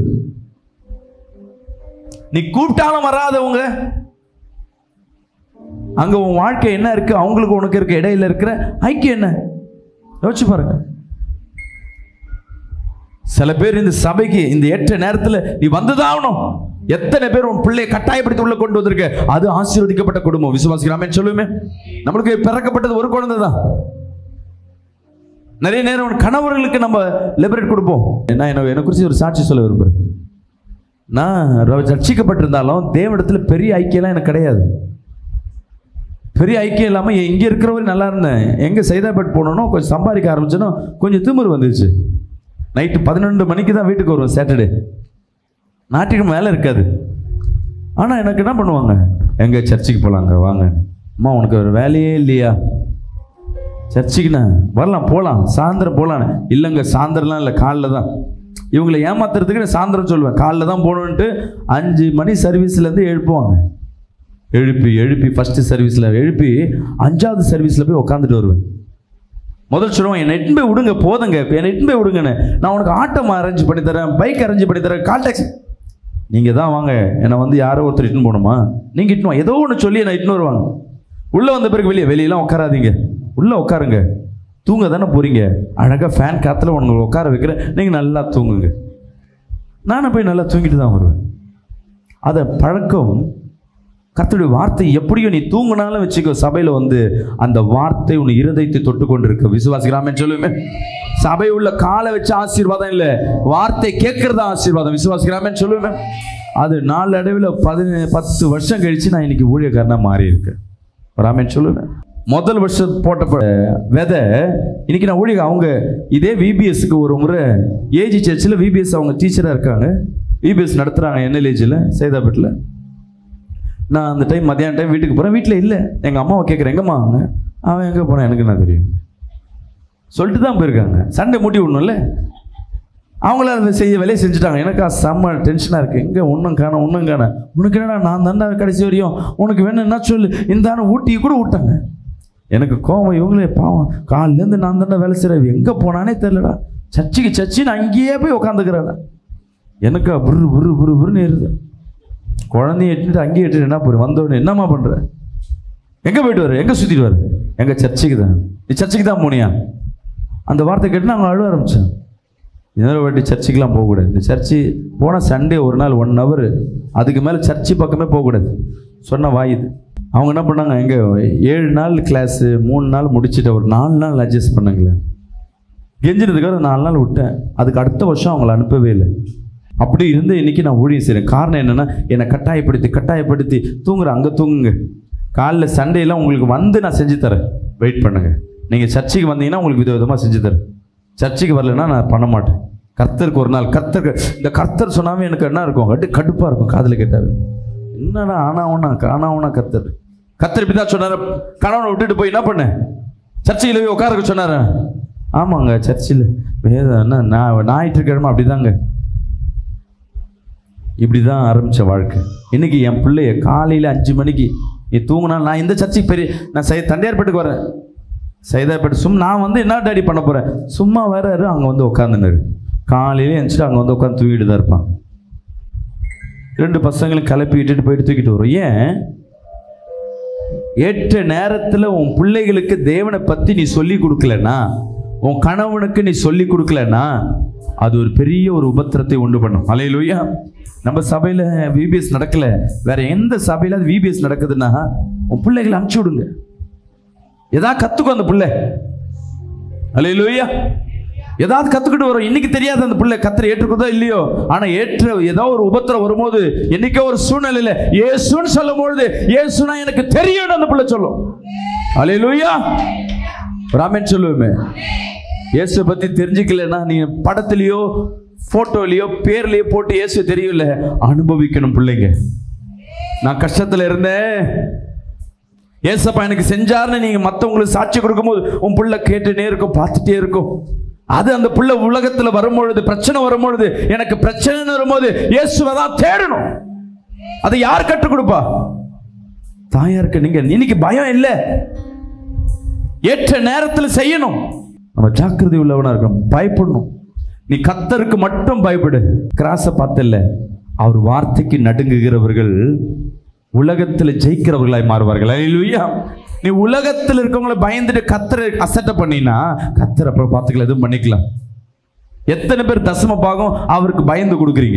நீ கூப்பிட்டாலும் வராதவங்க அங்க உன் வாழ்க்கை என்ன இருக்கு அவங்களுக்கு உனக்கு இருக்க இடையில இருக்கிற ஐக்கியம் என்ன யோசிச்சு பாருங்க சில பேர் இந்த சபைக்கு இந்த ஏற்ற நேரத்துல நீ வந்துதான் ஆகணும் எத்தனை பேர் உன் பிள்ளையை கட்டாயப்படுத்தி உள்ள கொண்டு வந்திருக்க அது ஆசீர்வதிக்கப்பட்ட குடும்பம் விசுவாசிக்கிறாமே சொல்லுமே நம்மளுக்கு பிறக்கப்பட்டது ஒரு குழந்தை தான் நிறைய நேரம் உன் கணவர்களுக்கு நம்ம லிபரேட் கொடுப்போம் நான் என்ன என்னை குறித்து ஒரு சாட்சி சொல்ல விரும்புறேன் நான் ர- ரட்சிக்கப்பட்டிருந்தாலும் தேவனிடத்துல பெரிய ஐக்கியம்லாம் எனக்கு கிடையாது பெரிய ஐக்கியம் இல்லாமல் இங்கே இருக்கிறவரை நல்லா இருந்தேன் எங்கே சைதாபேட் போனோனோ கொஞ்சம் சம்பாதிக்க ஆரம்பிச்சேனோ கொஞ்சம் திமிரு வந்துருச்சு நைட்டு பதினொன்று மணிக்கு தான் வீட்டுக்கு வருவேன் சாட்டர்டே நாட்டுக்கு மேலே இருக்காது ஆனால் எனக்கு என்ன பண்ணுவாங்க எங்கே சர்ச்சுக்கு போகலாங்க வாங்க அம்மா உனக்கு ஒரு வேலையே இல்லையா சர்ச்சுக்குண்ணா வரலாம் போகலாம் சாயந்தரம் போகலாம் இல்லைங்க சாயந்தரம்லாம் இல்லை காலைல தான் இவங்களை ஏமாத்துறதுக்கு நான் சாயந்தரம் சொல்லுவேன் காலைல தான் போகணுன்ட்டு அஞ்சு மணி சர்வீஸ்லேருந்து எழுப்புவாங்க எழுப்பி எழுப்பி ஃபஸ்ட்டு சர்வீஸில் எழுப்பி அஞ்சாவது சர்வீஸில் போய் உட்காந்துட்டு வருவேன் முதல் சொல்லுவான் என்னை இட்டுன்னு போய் விடுங்க போதுங்க என்னை இட்டுன்னு போய் விடுங்கன்னு நான் உனக்கு ஆட்டம் அரேஞ்ச் பண்ணி தரேன் பைக் அரேஞ்ச் பண்ணி தரேன் கால் டாக்ஸி நீங்கள் தான் வாங்க என்னை வந்து யாரோ ஒருத்தர் இட்டுன்னு போகணுமா நீங்கள் இட்டுன்னு வாங்க. ஏதோ ஒன்று சொல்லி என்னை இட்டுன்னு வருவாங்க உள்ளே வந்த பிறகு வெளியே வெளியெல்லாம் உட்காராதீங்க உள்ளே உட்காருங்க தூங்க தானே போகிறீங்க அழகாக ஃபேன் காற்றுல உங்களை உட்கார வைக்கிறேன் நீங்கள் நல்லா தூங்குங்க நானும் போய் நல்லா தூங்கிட்டு தான் வருவேன் அதை பழக்கம் கர்த்தருடைய வார்த்தை எப்படியோ நீ தூங்கினாலும் வச்சுக்கோ சபையில வந்து அந்த வார்த்தை உன் இருதயத்தை தொட்டு கொண்டிருக்க விசுவாசிக்கிறாமே சொல்லுமே சபை உள்ள காலை வச்ச ஆசீர்வாதம் இல்லை வார்த்தை கேட்கறது ஆசீர்வாதம் விசுவாசிக்கிறாமே சொல்லுமே அது நாளடைவில் பதின பத்து வருஷம் கழிச்சு நான் இன்னைக்கு ஊழியக்காரனா மாறி இருக்கேன் ராமன் சொல்லுவேன் முதல் வருஷம் போட்ட ப- விதை இன்னைக்கு நான் ஊழிய அவங்க இதே விபிஎஸ்க்கு ஒரு முறை ஏஜி சர்ச்சில் விபிஎஸ் அவங்க டீச்சராக இருக்காங்க விபிஎஸ் நடத்துகிறாங்க என்எல்ஏஜில் சேதாப்பேட்டில் நான் அந்த டைம் மத்தியான டைம் வீட்டுக்கு போகிறேன் வீட்டில் இல்லை எங்கள் அம்மாவை கேட்குறேன் எங்கம்மா அவங்க அவன் எங்கே போனான் எனக்கு என்ன தெரியும் சொல்லிட்டு தான் போயிருக்காங்க சண்டை மூட்டி விடணும்ல அவங்கள அதை செய்ய வேலையை செஞ்சுட்டாங்க எனக்கு செம்ம டென்ஷனாக இருக்குது எங்கே ஒன்றும் காண ஒன்றும் காண உனக்கு என்னடா நான் தாண்டா கடைசி வரையும் உனக்கு வேணும்னா சொல்லு இந்த ஊட்டி கூட விட்டாங்க எனக்கு கோவம் இவங்களே பாவம் காலிலேருந்து நான் தாண்டா வேலை செய்கிறேன் எங்கே போனானே தெரிலடா சர்ச்சுக்கு சர்ச்சின்னு அங்கேயே போய் உட்காந்துக்கிறாடா எனக்கு புரு புரு புரு புருன்னு ஏறுது குழந்தைய எட்டுட்டு அங்கேயே எட்டுட்டு என்ன போற வந்தோடனே என்னம்மா பண்ணுற எங்கே போயிட்டு வர எங்கே சுற்றிட்டு வர எங்கள் சர்ச்சுக்கு தான் நீ சர்ச்சுக்கு தான் போனியா அந்த வார்த்தை கேட்டு நான் அழுவ ஆரம்பித்தேன் இன்னொரு வாட்டி சர்ச்சுக்கெலாம் போகக்கூடாது இந்த சர்ச்சு போனால் சண்டே ஒரு நாள் ஒன் ஹவர் அதுக்கு மேலே சர்ச்சு பக்கமே போகக்கூடாது சொன்ன வாயுது அவங்க என்ன பண்ணாங்க எங்கே ஏழு நாள் கிளாஸு மூணு நாள் முடிச்சுட்டு ஒரு நாலு நாள் அட்ஜஸ்ட் பண்ணாங்களேன் கெஞ்சினதுக்காக நாலு நாள் விட்டேன் அதுக்கு அடுத்த வருஷம் அவங்கள அனுப்பவே இல்லை அப்படி இருந்து இன்னைக்கு நான் ஊழியம் செய்கிறேன் காரணம் என்னென்னா என்னை கட்டாயப்படுத்தி கட்டாயப்படுத்தி தூங்குறேன் அங்கே தூங்குங்க காலைல சண்டேலாம் உங்களுக்கு வந்து நான் செஞ்சு தரேன் வெயிட் பண்ணுங்க நீங்கள் சர்ச்சுக்கு வந்தீங்கன்னா உங்களுக்கு விதவிதமாக செஞ்சு தரேன் சர்ச்சுக்கு வரலைன்னா நான் பண்ண மாட்டேன் கர்த்தருக்கு ஒரு நாள் கர்த்தருக்கு இந்த கர்த்தர் சொன்னாவே எனக்கு என்ன இருக்கும் கட்டு கடுப்பாக இருக்கும் காதில் கேட்டாரு என்னடா ஆனாவுனா காணாவுனா கர்த்தர் கர்த்தர் இப்படி தான் சொன்னார் கணவனை விட்டுட்டு போய் என்ன பண்ண சர்ச்சையில் போய் உட்காருக்க சொன்னார் ஆமாங்க சர்ச்சில் வேதம் என்ன நான் ஞாயிற்றுக்கிழமை அப்படிதாங்க இப்படி தான் ஆரம்பித்த வாழ்க்கை இன்னைக்கு என் பிள்ளைய காலையில் அஞ்சு மணிக்கு நீ தூங்கினா நான் இந்த சர்ச்சுக்கு பெரிய நான் சை தண்டையார்பேட்டுக்கு வரேன் சைதாப்பேட்டு சும்மா நான் வந்து என்ன டாடி பண்ண போகிறேன் சும்மா வராரு அங்கே வந்து உட்காந்துனாரு காலையில எழுந்துட்டு அங்கே வந்து உட்காந்து தூக்கிட்டு தான் இருப்பான் ரெண்டு பசங்களும் கிளப்பி விட்டுட்டு போயிட்டு தூக்கிட்டு வரும் ஏன் ஏற்ற நேரத்தில் உன் பிள்ளைகளுக்கு தேவனை பற்றி நீ சொல்லி கொடுக்கலன்னா உன் கணவனுக்கு நீ சொல்லி கொடுக்கலன்னா அது ஒரு பெரிய ஒரு உபத்திரத்தை உண்டு பண்ணும் அலையிலுயா நம்ம சபையில் விபிஎஸ் நடக்கல வேற எந்த சபையில விபிஎஸ் நடக்குதுன்னா உன் பிள்ளைகளை அனுப்பிச்சு விடுங்க ஏதாவது கத்துக்கும் அந்த பிள்ளை அலையிலுயா ஏதாவது கத்துக்கிட்டு வரும் இன்னைக்கு தெரியாது அந்த பிள்ளை கத்தரை ஏற்றுக்கிறதோ இல்லையோ ஆனா ஏற்ற ஏதோ ஒரு உபத்திரம் வரும்போது என்னைக்கோ ஒரு சூழ்நிலையில இயேசுன்னு சொல்லும் பொழுது இயேசுனா எனக்கு தெரியும் அந்த பிள்ளை சொல்லும் அலையிலுயா ராமன் சொல்லுவேமே இயேசு பத்தி தெரிஞ்சுக்கலன்னா நீ படத்துலயோ போட்டோலயோ பேர்லயோ போட்டு இயேசு தெரியல அனுபவிக்கணும் பிள்ளைங்க நான் கஷ்டத்துல இருந்தேன் ஏசப்பா எனக்கு செஞ்சார்னு நீங்க மற்றவங்களுக்கு சாட்சி கொடுக்கும்போது உன் புள்ள கேட்டுட்டே இருக்கும் பார்த்துட்டே இருக்கும் அது அந்த புள்ள உலகத்துல வரும்பொழுது பிரச்சனை வரும்பொழுது எனக்கு பிரச்சனை வரும்போது இயேசுவை தான் தேடணும் அதை யார் கற்றுக் கொடுப்பா தாயாருக்கு நீங்க இன்னைக்கு பயம் இல்லை ஏற்ற நேரத்தில் செய்யணும் நம்ம ஜாக்கிரதை உள்ளவனா இருக்கணும் பயப்படணும் நீ கத்தருக்கு மட்டும் பயப்படு கிராஸை பார்த்தல அவர் வார்த்தைக்கு நடுங்குகிறவர்கள் உலகத்தில் ஜெயிக்கிறவர்களாய் மாறுவார்கள் அல்லேலூயா நீ உலகத்தில் இருக்கவங்களை பயந்துட்டு கத்தரை அசட்டை பண்ணினா கத்தர் அப்புறம் பார்த்துக்கலாம் எதுவும் பண்ணிக்கலாம் எத்தனை பேர் தசம பாகம் அவருக்கு பயந்து கொடுக்குறீங்க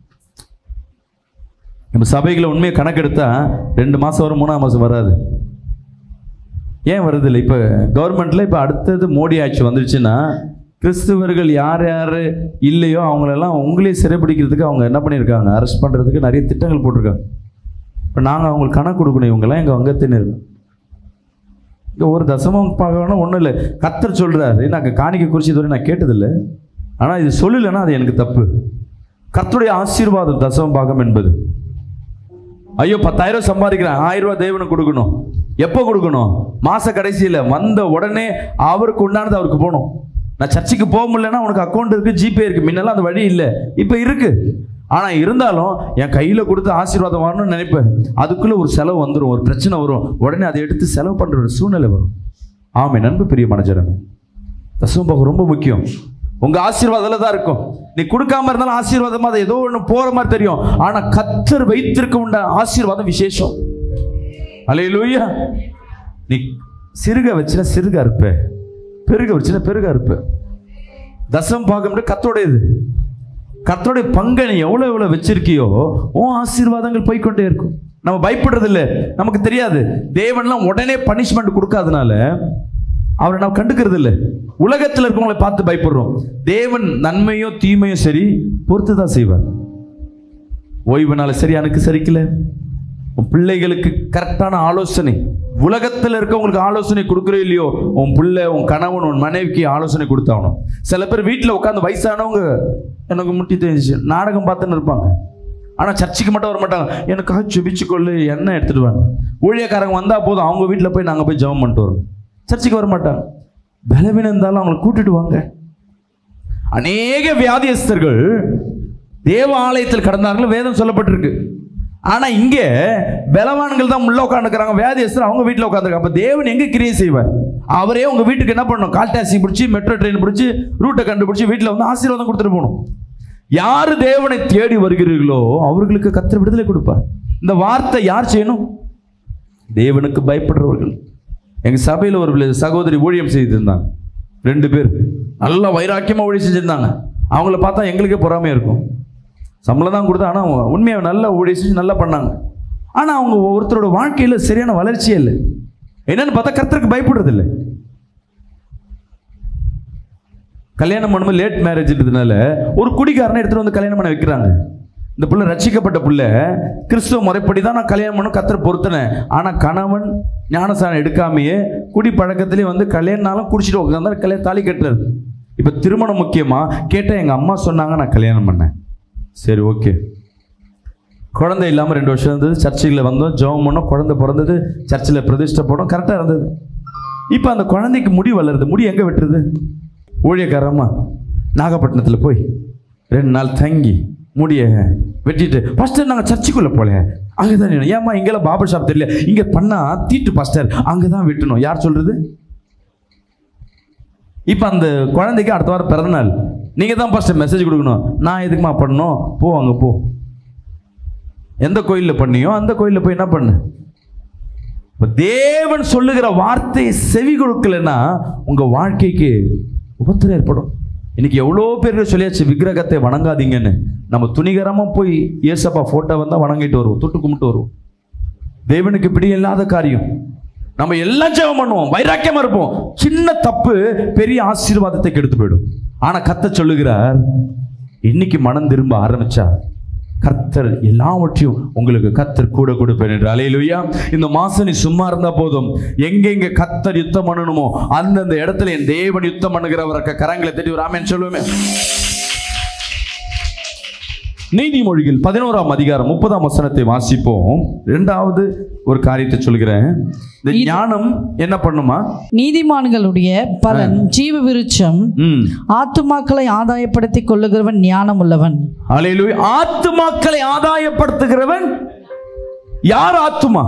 நம்ம சபைகளை உண்மையை கணக்கெடுத்தா ரெண்டு மாசம் வரும் மூணாம் மாசம் வராது ஏன் வருது இல்லை இப்போ கவர்மெண்ட்ல இப்போ அடுத்தது மோடி ஆட்சி வந்துருச்சுன்னா கிறிஸ்துவர்கள் யார் யார் இல்லையோ அவங்களெல்லாம் உங்களே சிறைப்பிடிக்கிறதுக்கு அவங்க என்ன பண்ணியிருக்காங்க அரெஸ்ட் பண்ணுறதுக்கு நிறைய திட்டங்கள் போட்டிருக்காங்க இப்போ நாங்கள் அவங்களுக்கு கணக்கு கொடுக்கணும் இவங்கெல்லாம் எங்கள் அங்கத்தின்னு இருக்கோம் இங்கே ஒரு தசமம் பார்க்கணும் ஒன்றும் இல்லை கத்தர் சொல்கிறாரு நாங்கள் காணிக்கை குறித்து இதுவரை நான் கேட்டதில்லை ஆனால் இது சொல்லலைன்னா அது எனக்கு தப்பு கர்த்தருடைய ஆசீர்வாதம் தசமம் பாகம் என்பது ஐயோ பத்தாயிரம் சம்பாதிக்கிறேன் ஆயிரம் ரூபாய் தேவனுக்கு கொடுக்கணும் எப்போ கொடுக்கணும் மாச கடைசியில் வந்த உடனே அவருக்கு உண்டானது அவருக்கு போகணும் நான் சர்ச்சுக்கு போக முடியலன்னா உனக்கு அக்கௌண்ட் இருக்கு ஜிபே இருக்கு முன்னெல்லாம் அந்த வழி இல்லை இப்போ இருக்கு ஆனால் இருந்தாலும் என் கையில் கொடுத்து ஆசீர்வாதம் வரணும்னு நினைப்பேன் அதுக்குள்ளே ஒரு செலவு வந்துடும் ஒரு பிரச்சனை வரும் உடனே அதை எடுத்து செலவு பண்ணுற ஒரு சூழ்நிலை வரும் ஆமே நண்பு பெரிய மனஜரமே தசமபாகம் ரொம்ப முக்கியம் உங்க ஆசீர்வாதம் தான் இருக்கும் நீ கொடுக்காம இருந்தாலும் ஆசீர்வாதமா அது ஏதோ ஒன்று போற மாதிரி தெரியும் ஆனா கத்தர் வைத்திருக்க உண்ட ஆசீர்வாதம் விசேஷம் அலையிலூயா நீ சிறுக வச்சுனா சிறுக இருப்ப பெருக வச்சுனா பெருக இருப்ப தசம் பாகம் கத்தோடையது கத்தோடைய பங்கை நீ எவ்வளோ எவ்வளோ வச்சிருக்கியோ உன் ஆசீர்வாதங்கள் போய்க்கொண்டே இருக்கும் நம்ம பயப்படுறது இல்லை நமக்கு தெரியாது தேவன்லாம் உடனே பனிஷ்மெண்ட் கொடுக்காதனால அவரை நாம் கண்டுக்கிறது இல்லை உலகத்தில் இருக்கவங்களை பார்த்து பயப்படுறோம் தேவன் நன்மையும் தீமையும் சரி பொறுத்து தான் செய்வார் ஓய்வு நாள் சரி எனக்கு சரிக்கல உன் பிள்ளைகளுக்கு கரெக்டான ஆலோசனை உலகத்தில் இருக்கவங்களுக்கு ஆலோசனை கொடுக்குறோ இல்லையோ உன் பிள்ளை உன் கணவன் உன் மனைவிக்கு ஆலோசனை கொடுத்தாகணும் சில பேர் வீட்டில் உட்காந்து வயசானவங்க எனக்கு முட்டி தெரிஞ்சு நாடகம் பார்த்துன்னு இருப்பாங்க ஆனால் சர்ச்சுக்கு மட்டும் வர மாட்டாங்க எனக்காக சுபிச்சு கொள்ளு எண்ணெய் எடுத்துட்டு வாங்க ஊழியக்காரங்க வந்தால் போதும் அவங்க வீட்டில் போய் நாங்கள் போய் ஜெபம் பண்ணிட்டு வரோம் சர்ச்சுக்கு வர மாட்டாங்க பலவீனம் இருந்தாலும் அவங்களை கூட்டிட்டு வாங்க அநேக வியாதியஸ்தர்கள் தேவ ஆலயத்தில் கடந்தார்கள் வேதம் சொல்லப்பட்டிருக்கு ஆனா இங்க பலவான்கள் தான் உள்ள உட்காந்துக்கிறாங்க வியாதியஸ்தர் அவங்க வீட்டில் உட்காந்துருக்காங்க அப்ப தேவன் எங்க கிரியை செய்வார் அவரே உங்க வீட்டுக்கு என்ன பண்ணணும் கால் டாக்ஸி பிடிச்சி மெட்ரோ ட்ரெயின் பிடிச்சி ரூட்டை கண்டுபிடிச்சி வீட்டில் வந்து ஆசீர்வாதம் கொடுத்துட்டு போகணும் யார் தேவனை தேடி வருகிறீர்களோ அவர்களுக்கு கத்தர் விடுதலை கொடுப்பார் இந்த வார்த்தை யார் செய்யணும் தேவனுக்கு பயப்படுறவர்கள் எங்க சபையில் ஒரு சகோதரி ஊழியம் செய்திருந்தாங்க ரெண்டு பேர் நல்லா வைராக்கியமா ஊழியம் செஞ்சிருந்தாங்க அவங்கள பார்த்தா எங்களுக்கே பொறாமையா இருக்கும் சம்பளம் தான் கொடுத்தா ஆனால் உண்மையாக நல்லா ஊழியம் செஞ்சு நல்லா பண்ணாங்க ஆனால் அவங்க ஒருத்தரோட வாழ்க்கையில் சரியான வளர்ச்சியே இல்லை என்னன்னு பார்த்தா கர்த்தருக்கு பயப்படுறது இல்லை கல்யாணம் பண்ணும்போது லேட் மேரேஜ்ன்றதுனால ஒரு குடிகாரனை எடுத்துட்டு வந்து கல்யாணம் பண்ண வைக்கிறாங்க இந்த பிள்ளை ரட்சிக்கப்பட்ட பிள்ளை கிறிஸ்துவ முறைப்படி தான் நான் கல்யாணம் பண்ண கத்தர் பொருத்தினேன் ஆனால் கணவன் ஞானசானம் எடுக்காமையே குடி பழக்கத்திலே வந்து கல்யாணம்னாலும் குடிச்சிட்டு உட்காந்து கல்யாணம் தாலி கட்டுறது இப்போ திருமணம் முக்கியமா கேட்டால் எங்கள் அம்மா சொன்னாங்க நான் கல்யாணம் பண்ணேன் சரி ஓகே குழந்தை இல்லாமல் ரெண்டு வருஷம் இருந்தது சர்ச்சுகளில் வந்தோம் ஜெபம் பண்ணோம் குழந்தை பிறந்தது சர்ச்சில் பிரதிஷ்டை போனோம் கரெக்டாக இருந்தது இப்போ அந்த குழந்தைக்கு முடி வளருது முடி எங்கே வெட்டுறது ஊழியக்காரம்மா நாகப்பட்டினத்தில் போய் ரெண்டு நாள் தங்கி முடிய வெட்டிட்டு பாஸ்டர் நாங்கள் சர்ச்சுக்குள்ளே போல அங்கே தான் நின்னோம். ஏம்மா இங்கெல்லாம் பாபர் ஷாப் தெரியல இங்கே பண்ணால் தீட்டு பாஸ்டர் அங்கே தான் வெட்டணும் யார் சொல்கிறது இப்போ அந்த குழந்தைக்கு அடுத்த வாரம் பிறந்த நாள் நீங்கள் தான் பாஸ்டர் மெசேஜ் கொடுக்கணும் நான் எதுக்குமா பண்ணணும் போ அங்கே போ எந்த கோயிலில் பண்ணியோ அந்த கோயிலில் போய் என்ன பண்ணு இப்ப தேவன் சொல்லுகிற வார்த்தையை செவி கொடுக்கலன்னா உங்க வாழ்க்கைக்கு உபத்திரம் ஏற்படும் இன்னைக்கு எவ்வளோ பேர் சொல்லியாச்சு விக்கிரகத்தை வணங்காதீங்கன்னு நம்ம துணிகரமா போய் ஏசப்பா போட்டோ வந்தா வணங்கிட்டு வருவோம் தொட்டு கும்பிட்டு வருவோம் தேவனுக்கு பிடி இல்லாத காரியம் நம்ம எல்லாம் ஜெபம் பண்ணுவோம் வைராக்கியமா இருப்போம் சின்ன தப்பு பெரிய ஆசீர்வாதத்தை கெடுத்து போயிடும் ஆனா கத்த சொல்லுகிறார் இன்னைக்கு மனம் திரும்ப ஆரம்பிச்சா கர்த்தர் எல்லாவற்றையும் உங்களுக்கு கர்த்தர் கூட கொடுப்பேன் என்று அலையிலுயா இந்த மாசம் நீ சும்மா இருந்தா போதும் எங்கெங்க கர்த்தர் யுத்தம் பண்ணணுமோ அந்தந்த இடத்துல என் தேவன் யுத்தம் பண்ணுகிறவருக்கு கரங்களை தட்டி ஒரு ஆமென் சொல்லுவேன் நீதிமொழிகள் பதினோராம் அதிகாரம் முப்பதாம் வசனத்தை வாசிப்போம் இரண்டாவது ஒரு காரியத்தை சொல்கிறேன் இந்த ஞானம் என்ன பண்ணுமா நீதிமான்களுடைய பலன் ஜீவ விருட்சம் ம் ஆத்துமாக்களை ஆதாயப்படுத்திக் கொள்ளுகிறவன் ஞானம் உள்ளவன் அலையிலுயா ஆத்துமாக்களை ஆதாயப்படுத்துகிறவன் யார் ஆத்துமா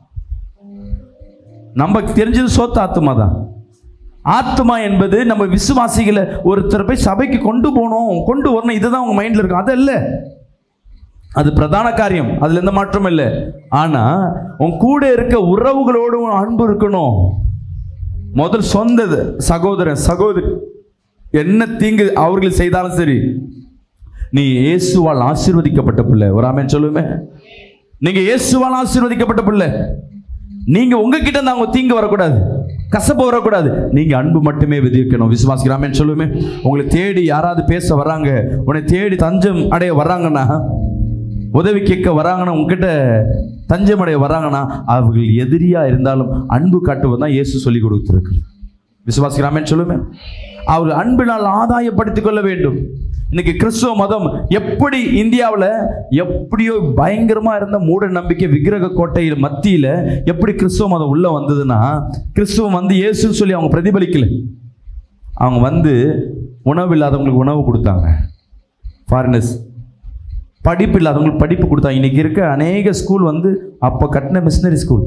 நமக்கு தெரிஞ்சது சோத்த ஆத்துமா தான் ஆத்துமா என்பது நம்ம விசுவாசிகளை ஒருத்தர் போய் சபைக்கு கொண்டு போகணும் கொண்டு வரணும் இதுதான் உங்க மைண்ட்ல இருக்கும் அது இல்ல அது பிரதான காரியம் அதுல எந்த மாற்றமும் இல்லை ஆனா உன் கூட இருக்க உறவுகளோடு உன் அன்பு இருக்கணும் முதல் சொந்த சகோதரன் சகோதரி என்ன தீங்கு அவர்கள் செய்தாலும் சரி நீ இயேசுவால் ஆசீர்வதிக்கப்பட்ட பிள்ளை ஒரு ஆமென் சொல்லுமே நீங்க இயேசுவால் ஆசீர்வதிக்கப்பட்ட பிள்ளை நீங்க உங்ககிட்ட இருந்து அவங்க தீங்கு வரக்கூடாது கசப்பு வரக்கூடாது நீங்க அன்பு மட்டுமே விதிக்கணும் விசுவாசிக்கிறாமேன்னு சொல்லுமே உங்களை தேடி யாராவது பேச வராங்க உன்னை தேடி தஞ்சம் அடைய வர்றாங்கன்னா உதவி கேட்க வராங்கன்னா உங்ககிட்ட தஞ்சம் அடைய வராங்கன்னா அவர்கள் எதிரியா இருந்தாலும் அன்பு காட்டுவது தான் இயேசு சொல்லி கொடுத்துருக்கு விசுவாசிக்கிறாமேன்னு சொல்லுமே அவர் அன்பினால் ஆதாயப்படுத்திக் கொள்ள வேண்டும் இன்னைக்கு கிறிஸ்துவ மதம் எப்படி இந்தியாவில் எப்படியோ பயங்கரமா இருந்த மூட நம்பிக்கை விக்கிரக கோட்டையில் மத்தியில எப்படி கிறிஸ்துவ மதம் உள்ள வந்ததுன்னா கிறிஸ்துவம் வந்து இயேசுன்னு சொல்லி அவங்க பிரதிபலிக்கல அவங்க வந்து உணவு இல்லாதவங்களுக்கு உணவு கொடுத்தாங்க ஃபாரினர்ஸ் படிப்பு இல்லாதவங்களுக்கு படிப்பு கொடுத்தாங்க இன்னைக்கு இருக்க அநேக ஸ்கூல் வந்து அப்போ கட்டின மிஷினரி ஸ்கூல்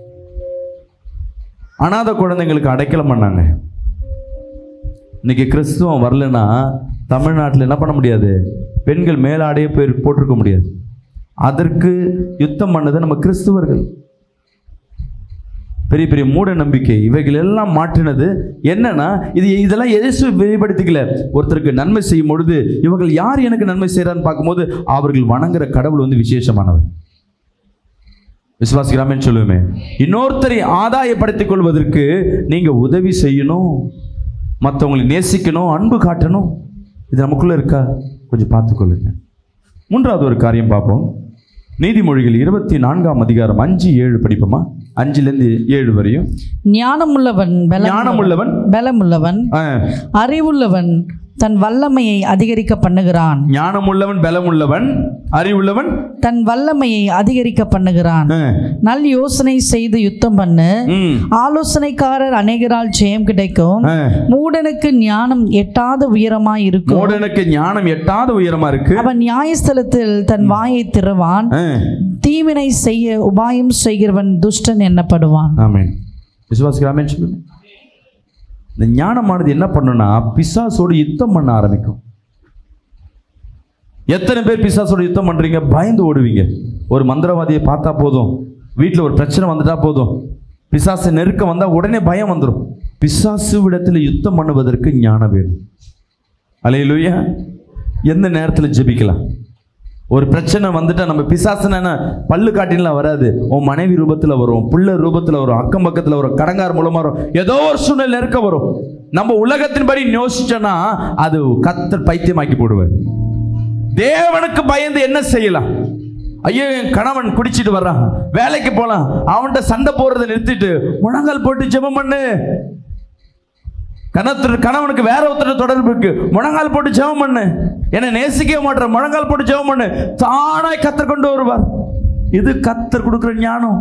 அனாத குழந்தைங்களுக்கு அடைக்கலம் பண்ணாங்க இன்னைக்கு கிறிஸ்துவம் வரலன்னா தமிழ்நாட்டில் என்ன பண்ண முடியாது பெண்கள் மேலாடையே போய் போட்டிருக்க முடியாது அதற்கு யுத்தம் பண்ணது நம்ம கிறிஸ்துவர்கள் பெரிய பெரிய மூட நம்பிக்கை இவைகள் எல்லாம் மாற்றினது என்னன்னா இது இதெல்லாம் எதேசு வெளிப்படுத்திக்கல ஒருத்தருக்கு நன்மை செய்யும் பொழுது இவர்கள் யார் எனக்கு நன்மை செய்யறான்னு பார்க்கும்போது அவர்கள் வணங்குற கடவுள் வந்து விசேஷமானவர் விசுவாசிக்கிறாமேன்னு சொல்லுவேமே இன்னொருத்தரை ஆதாயப்படுத்திக் கொள்வதற்கு நீங்க உதவி செய்யணும் மற்றவங்களை நேசிக்கணும் அன்பு காட்டணும் இது நமக்குள்ள இருக்கா கொஞ்சம் பார்த்துக்கொள்ளுங்க மூன்றாவது ஒரு காரியம் பார்ப்போம் நீதிமொழிகள் இருபத்தி நான்காம் அதிகாரம் அஞ்சு ஏழு படிப்போமா அஞ்சுலேருந்து ஏழு வரையும் ஞானமுள்ளவன் பல ஞானமுள்ளவன் பலமுள்ளவன் ஆ, அறிவுள்ளவன் தன் வல்லமையை அதிகரிக்க பண்ணுகிறான் ஞானமுள்ளவன் பலமுள்ளவன் அறிவுள்ளவன் தன் வல்லமையை அதிகரிக்க பண்ணுகிறான் ஆ, நல் யோசனை செய்து யுத்தம் பண்ணு ம், ஆலோசனைக்காரர் அநேகரால் ஜெயம் கிடைக்கும் ஆ. மூடனுக்கு ஞானம் எட்டாத உயரமாய் இருக்கும் மூடனுக்கு ஞானம் எட்டாத உயரமா இருக்கு அவன் நியாயஸ்தலத்தில் தன் வாயை திறவான் ஆ, தீவினை செய்ய உபாயம் செய்கிறவன் துஷ்டன் எண்ணப்படுவான் ஆமென் விசுவாசிக்கிறாமேன்னு சொல்லுங்க இந்த ஞானமானது என்ன பண்ணுன்னா பிசாசோடு யுத்தம் பண்ண ஆரம்பிக்கும் எத்தனை பேர் பிசாசோட யுத்தம் பண்றீங்க பயந்து ஓடுவீங்க ஒரு மந்திரவாதியை பார்த்தா போதும் வீட்டில் ஒரு பிரச்சனை வந்துட்டா போதும் பிசாசு நெருக்கம் வந்தால் உடனே பயம் வந்துடும் பிசாசு விடத்தில் யுத்தம் பண்ணுவதற்கு ஞானம் வேணும் அலையிலுயா எந்த நேரத்தில் ஜெபிக்கலாம் ஒரு பிரச்சனை வந்துட்டா நம்ம பிசாசுனா என்ன பல்லு காட்டின்லாம் வராது உன் மனைவி ரூபத்தில் வரும் புள்ள ரூபத்தில் வரும் அக்கம் பக்கத்தில் வரும் கடங்கார் மூலமா வரும் ஏதோ ஒரு சூழ்நிலை நெருக்க வரும் நம்ம உலகத்தின்படி யோசிச்சோன்னா அது கத்தர் பைத்தியமாக்கி போடுவார் தேவனுக்கு பயந்து என்ன செய்யலாம் ஐயோ என் கணவன் குடிச்சிட்டு வர்றான் வேலைக்கு போலாம் அவன்கிட்ட சண்டை போடுறதை நிறுத்திட்டு முழங்கால் போட்டு ஜெபம் பண்ணு கணத்து கணவனுக்கு வேற ஒருத்தர் தொடர்பு இருக்கு முழங்கால் போட்டு ஜெபம் பண்ணு என்னை நேசிக்கவே மாட்டேற முழங்கால் போட்டு ஜெபம் பண்ணு தானாய் கத்தர் கொண்டு வருவார் இது கத்தர் கொடுக்குற ஞானம்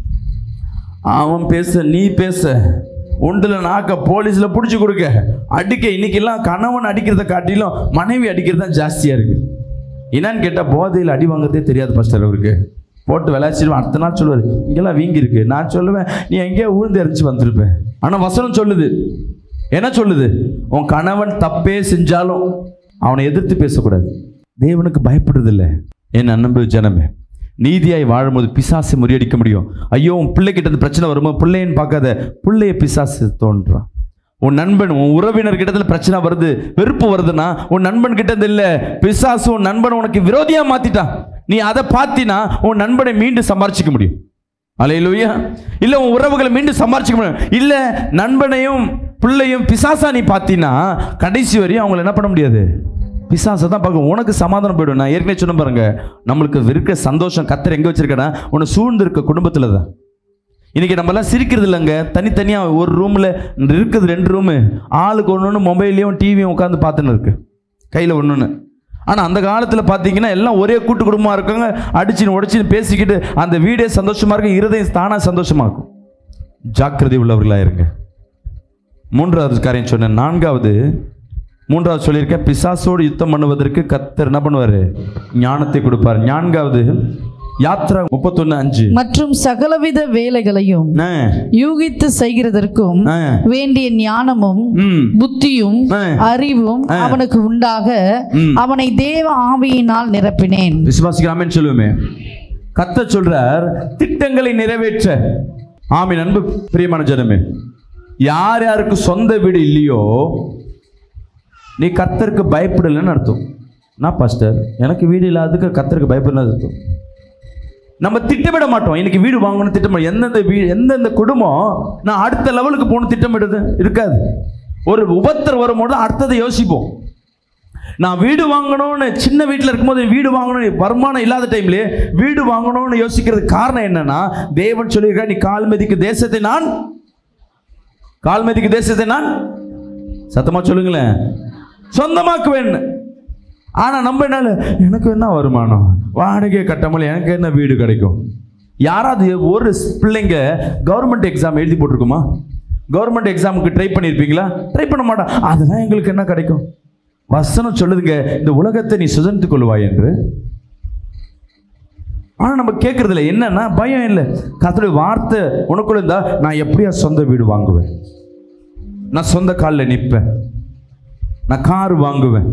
அவன் பேச நீ பேச உண்டுல நாக்க போலீஸ்ல பிடிச்சி கொடுக்க அடிக்க இன்னைக்கெல்லாம் கணவன் அடிக்கிறத காட்டிலும் மனைவி அடிக்கிறது தான் ஜாஸ்தியா இருக்கு என்னன்னு கேட்டா போதையில் அடி வாங்குறதே தெரியாது பாஸ்டர் அவருக்கு போட்டு விளையாச்சிடுவேன் அடுத்த நாள் சொல்லுவார் இங்கெல்லாம் வீங்கி இருக்கு நான் சொல்லுவேன் நீ எங்கேயோ உழுந்து எரிச்சு வந்திருப்பேன் ஆனா வசனம் சொல்லுது என்ன சொல்லுது உன் கணவன் தப்பே செஞ்சாலும் அவனை எதிர்த்து பேசக்கூடாது தேவனுக்கு பயப்படுறது இல்லை என் அன்பு ஜனமே நீதியாய் வாழும்போது பிசாசை முறியடிக்க முடியும் ஐயோ உன் பிள்ளைகிட்ட இருந்து பிரச்சனை வரும்போது பிள்ளைன்னு பார்க்காத பிள்ளைய பிசாசு தோன்றான் உன் நண்பன் உன் உறவினர் கிட்ட பிரச்சனை வருது வெறுப்பு வருதுன்னா உன் நண்பன் கிட்ட இருந்து இல்ல பிசாசு உன் நண்பன் உனக்கு விரோதியா மாத்திட்டான் நீ அதை பார்த்தினா உன் நண்பனை மீண்டும் சம்பாரிச்சிக்க முடியும் அலையிலுயா இல்ல உன் உறவுகளை மீண்டும் சம்பாரிச்சிக்க முடியும் இல்ல நண்பனையும் பிள்ளையும் பிசாசா நீ பார்த்தீங்கன்னா கடைசி வரையும் அவங்கள என்ன பண்ண முடியாது பிசாசை தான் பார்க்கும் உனக்கு சமாதானம் போயிடும் நான் ஏற்கனவே சொன்ன பாருங்க நம்மளுக்கு இருக்க சந்தோஷம் கத்தர் எங்க வச்சிருக்கேன்னா உன்னை சூழ்ந்து இருக்க குடும்பத்துல தான் இன்னைக்கு நம்மலாம் சிரிக்கிறது இல்லைங்க தனித்தனியாக ஒரு ரூமில் இருக்குது ரெண்டு ரூமு ஆளுக்கு ஒன்று ஒன்று மொபைல்லையும் டிவியும் உட்காந்து பார்த்துன்னு இருக்கு கையில் ஒன்று ஒன்று ஆனால் அந்த காலத்தில் பார்த்தீங்கன்னா எல்லாம் ஒரே கூட்டு குடும்பமாக இருக்காங்க அடிச்சுன்னு உடைச்சின்னு பேசிக்கிட்டு அந்த வீடே சந்தோஷமாக இருக்கும் இருதயம் தானாக சந்தோஷமாக இருக்கும் ஜாக்கிரதை உள்ளவர்களாக இருங்க மூன்றாவது காரியம் சொன்னேன் நான்காவது மூன்றாவது சொல்லியிருக்கேன் பிசாசோடு யுத்தம் பண்ணுவதற்கு கத்தர் என்ன பண்ணுவார் ஞானத்தை கொடுப்பார் நான்காவது யாத்ரா முப்பத்தொன்று அஞ்சு மற்றும் சகலவித வேலைகளையும் ஆ, யூகித்து செய்கிறதற்கும் ஆ, வேண்டிய ஞானமும் ம், புத்தியும் ஆ. அறிவும் அவனுக்கு உண்டாக ம். அவனை தேவ ஆவியினால் நிரப்பினேன் விசுவாசிக்கிறாமேன்னு சொல்லுவோமே கத்த சொல்றார் திட்டங்களை நிறைவேற்ற ஆமீன் அன்பு பிரியமான ஜனமே யார் யாருக்கு சொந்த வீடு இல்லையோ நீ கத்தருக்கு பயப்படலைன்னு அர்த்தம் நான் பாஸ்டர் எனக்கு வீடு இல்லாததுக்கு கத்தருக்கு பயப்படலாம் அர்த்தம் நம்ம திட்டமிட மாட்டோம் இன்னைக்கு வீடு வாங்கணும் திட்டமிட எந்தெந்த வீடு எந்தெந்த குடும்பம் நான் அடுத்த லெவலுக்கு போகணும் திட்டமிடுது இருக்காது ஒரு உபத்தர் வரும்போது அடுத்ததை யோசிப்போம் நான் வீடு வாங்கணும்னு சின்ன வீட்டில் இருக்கும்போது வீடு வாங்கணும் வருமானம் இல்லாத டைம்லயே வீடு வாங்கணும்னு யோசிக்கிறதுக்கு காரணம் என்னன்னா தேவன் சொல்லியிருக்கார் நீ கால் மிதிக்கு தேசத்தை நான் கால் மிதிக்கு தேசத்தை நான் சத்தமா சொல்லுங்களேன் சொந்தமாக்குவேன் ஆனா நம்ம என்ன எனக்கு என்ன வருமானம் வாடகை கட்டாமல் எனக்கு என்ன வீடு கிடைக்கும் யாராவது ஒரு பிள்ளைங்க கவர்மெண்ட் எக்ஸாம் எழுதி போட்டிருக்குமா கவர்மெண்ட் எக்ஸாமுக்கு ட்ரை பண்ணியிருப்பீங்களா ட்ரை பண்ண மாட்டான் அதெல்லாம் எங்களுக்கு என்ன கிடைக்கும் வசனம் சொல்லுதுங்க இந்த உலகத்தை நீ சுதந்தித்துக் கொள்வாய் என்று ஆனா நம்ம கேட்கறது இல்லை என்னன்னா பயம் இல்லை கத்தோடைய வார்த்தை உனக்குள்ள இருந்தா நான் எப்படியா சொந்த வீடு வாங்குவேன் நான் சொந்த காலில் நிற்பேன் நான் கார் வாங்குவேன்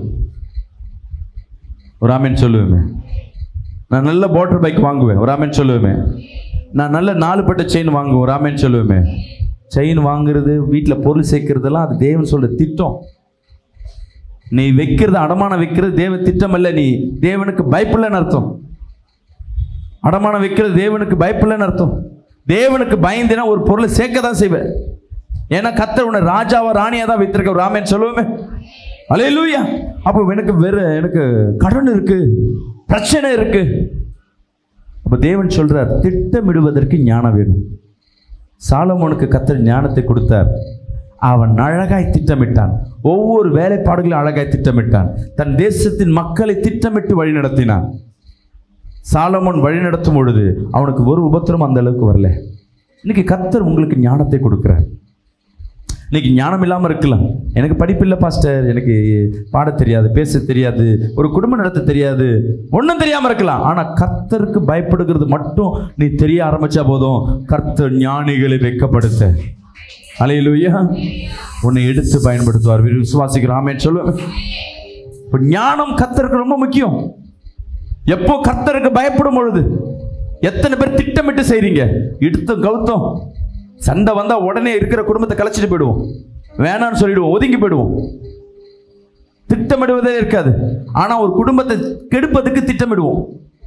ஒரு ஆமேன் சொல்லுவேன் நான் நல்ல மோட்டர் பைக் வாங்குவேன் ஒரு ஆமேன் சொல்லுவேன் நான் நல்ல நாலு பட்ட செயின் வாங்குவேன் ஒரு ஆமேன் சொல்லுவேன் செயின் வாங்குறது வீட்டில் பொருள் சேர்க்கறதெல்லாம் அது தேவன் சொல்ற திட்டம் நீ வைக்கிறது அடமானம் வைக்கிறது தேவ திட்டம் அல்ல நீ தேவனுக்கு பயப்படலன்னு அர்த்தம் அடமானம் வைக்கிறது தேவனுக்கு பயப்படலன்னு அர்த்தம் தேவனுக்கு பயந்தினா ஒரு பொருளை சேர்க்க தான் செய்வேன் ஏன்னா கத்தர் உன்னை ராஜாவா ராணியா தான் வைத்திருக்க ராமேன் சொல்லுவோமே அலையலூயா அப்போ எனக்கு வெறு எனக்கு கடன் இருக்கு பிரச்சனை இருக்கு அப்போ தேவன் சொல்றார் திட்டமிடுவதற்கு ஞானம் வேணும் சாலமோனுக்கு கத்தர் ஞானத்தை கொடுத்தார் அவன் அழகாய் திட்டமிட்டான் ஒவ்வொரு வேலைப்பாடுகளையும் அழகாய் திட்டமிட்டான் தன் தேசத்தின் மக்களை திட்டமிட்டு வழிநடத்தினான் சாலமோன் வழிநடத்தும் பொழுது அவனுக்கு ஒரு உபத்திரம் அந்த அளவுக்கு வரல இன்னைக்கு கத்தர் உங்களுக்கு ஞானத்தை கொடுக்கிறார் இன்னைக்கு ஞானம் இல்லாமல் இருக்கலாம் எனக்கு படிப்பில்லை பாஸ்டர் எனக்கு பாட தெரியாது பேச தெரியாது ஒரு குடும்பம் நடத்த தெரியாது ஒன்றும் தெரியாமல் இருக்கலாம் ஆனால் கர்த்தருக்கு பயப்படுகிறது மட்டும் நீ தெரிய ஆரம்பிச்சா போதும் கர்த்தர் ஞானிகளை வெட்கப்படுத்த அலையிலுயா உன்னை எடுத்து பயன்படுத்துவார் விசுவாசிக்கிறாமே சொல்லுவேன் இப்போ ஞானம் கர்த்தருக்கு ரொம்ப முக்கியம் எப்போ கர்த்தருக்கு பயப்படும் பொழுது எத்தனை பேர் திட்டமிட்டு செய்றீங்க இடுத்தம் கவுத்தம் சண்டை வந்தா உடனே இருக்கிற குடும்பத்தை கலைச்சிட்டு போயிடுவோம் வேணாம்னு சொல்லிடுவோம் ஒதுங்கி போயிடுவோம் திட்டமிடுவதே இருக்காது ஆனா ஒரு குடும்பத்தை கெடுப்பதுக்கு திட்டமிடுவோம்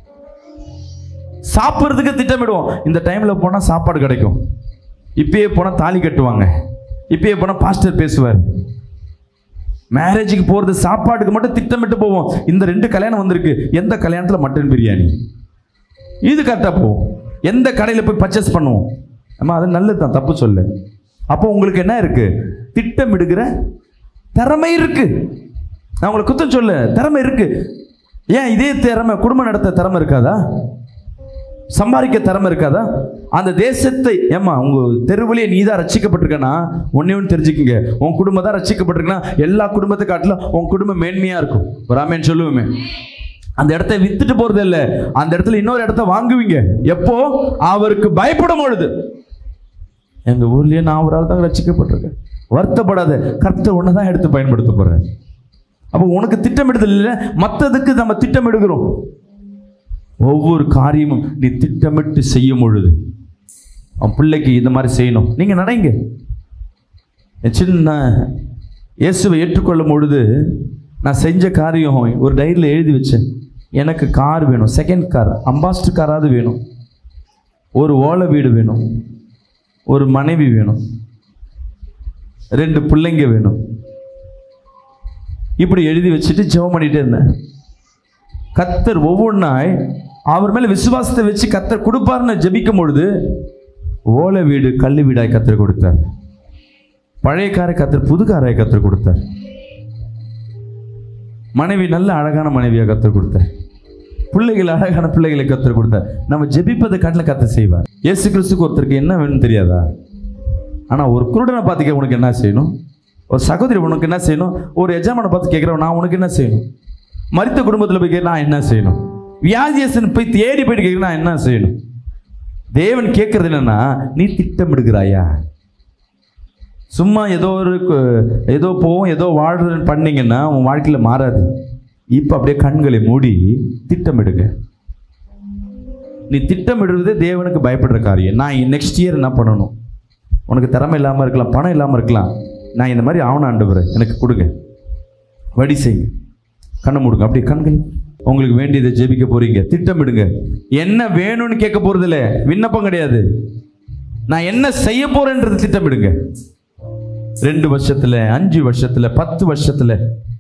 சாப்பிட்றதுக்கு திட்டமிடுவோம் இந்த டைம்ல போனா சாப்பாடு கிடைக்கும் இப்பயே போனா தாலி கட்டுவாங்க இப்பயே போனா பாஸ்டர் பேசுவார் மேரேஜுக்கு போறது சாப்பாட்டுக்கு மட்டும் திட்டமிட்டு போவோம் இந்த ரெண்டு கல்யாணம் வந்திருக்கு எந்த கல்யாணத்துல மட்டன் பிரியாணி இது கரெக்டாக போவோம் எந்த கடையில் போய் பர்ச்சேஸ் பண்ணுவோம் அம்மா அது நல்லது தான் தப்பு சொல்ல அப்போ உங்களுக்கு என்ன இருக்கு திட்டமிடுகிற திறமை இருக்கு நான் உங்களை குத்தம் சொல்ல திறமை இருக்கு ஏன் இதே திறமை குடும்பம் நடத்த திறமை இருக்காதா சம்பாதிக்க திறமை இருக்காதா அந்த தேசத்தை ஏம்மா உங்க தெருவிலேயே நீ தான் ரசிக்கப்பட்டிருக்கனா ஒன்னே ஒன்று தெரிஞ்சுக்கங்க உன் குடும்பம் தான் ரசிக்கப்பட்டிருக்குன்னா எல்லா குடும்பத்தை காட்டிலும் உன் குடும்பம் மேன்மையா இருக்கும் ஒரு ஆமேன் சொல்லுவோமே அந்த இடத்த வித்துட்டு போறது இல்ல அந்த இடத்துல இன்னொரு இடத்த வாங்குவீங்க எப்போ அவருக்கு பயப்படும் பொழுது எங்க ஊர்லயே நான் ஒரு ஆள் தான் ரசிக்கப்பட்டிருக்கேன் வருத்தப்படாத கர்த்தர் ஒன்று தான் எடுத்து பயன்படுத்த போறேன் அப்போ உனக்கு திட்டமிடுதல் இல்லை மற்றதுக்கு நம்ம திட்டமிடுகிறோம் ஒவ்வொரு காரியமும் நீ திட்டமிட்டு செய்யும் பொழுது அவன் பிள்ளைக்கு இந்த மாதிரி செய்யணும் நீங்க நடைங்க என் சின்ன இயேசுவை ஏற்றுக்கொள்ளும் பொழுது நான் செஞ்ச காரியம் ஒரு டைரியில் எழுதி வச்சேன் எனக்கு கார் வேணும் செகண்ட் கார் அம்பாஸ்டர் காராவது வேணும் ஒரு ஓலை வீடு வேணும் ஒரு மனைவி வேணும் ரெண்டு பிள்ளைங்க வேணும் இப்படி எழுதி வச்சுட்டு ஜெபம் பண்ணிட்டே இருந்தேன் கத்தர் ஒவ்வொன்றாய் அவர் மேல விசுவாசத்தை வச்சு கத்தர் கொடுப்பாருன்னு ஜெபிக்கும் பொழுது ஓலை வீடு கல்லு வீடாய் கத்தர் கொடுத்தார் பழைய காரை கத்தர் புது காரை கத்தர் கொடுத்தார் மனைவி நல்ல அழகான மனைவியா கத்தர் கொடுத்தார் பிள்ளைகள் அழகான பிள்ளைகளை கத்தர் கொடுத்தார் நம்ம ஜெபிப்பதை காட்டில கத்தர் செய்வார் இயேசு கிறிஸ்துக்கு ஒருத்தருக்கு என்ன வேணும்னு தெரியாதா ஆனா ஒரு குருடனை பார்த்துக்க உனக்கு என்ன செய்யணும் ஒரு சகோதரி உனக்கு என்ன செய்யணும் ஒரு எஜமானை பார்த்து கேட்குறவன் நான் உனக்கு என்ன செய்யணும் மரித்த குடும்பத்தில் போய் கேட்க நான் என்ன செய்யணும் வியாதியசன் போய் தேடி போயிட்டு கேட்க நான் என்ன செய்யணும் தேவன் கேட்கறது என்னன்னா நீ திட்டமிடுகிறாயா சும்மா ஏதோ ஒரு கு- ஏதோ போவோம் ஏதோ வாழ்றதுன்னு பண்ணீங்கன்னா உன் வாழ்க்கையில் மாறாது இப்போ அப்படியே கண்களை மூடி திட்டமிடுங்க நீ திட்டமிடுறதே தேவனுக்கு பயப்படுற காரியம் நான் நெக்ஸ்ட் இயர் என்ன பண்ணணும் உனக்கு திறமை இல்லாமல் இருக்கலாம் பணம் இல்லாமல் இருக்கலாம் நான் இந்த மாதிரி ஆவணம் ஆண்டவர் எனக்கு கொடுங்க வழி செய்யுங்க கண்ணை மூடுங்க அப்படியே கண்கள் உங்களுக்கு வேண்டியதை ஜெபிக்க போறீங்க திட்டமிடுங்க என்ன வேணும்னு கேட்க போறது இல்ல விண்ணப்பம் கிடையாது நான் என்ன செய்ய போறேன்றது திட்டமிடுங்க ரெண்டு வருஷத்துல அஞ்சு வருஷத்துல பத்து வருஷத்துல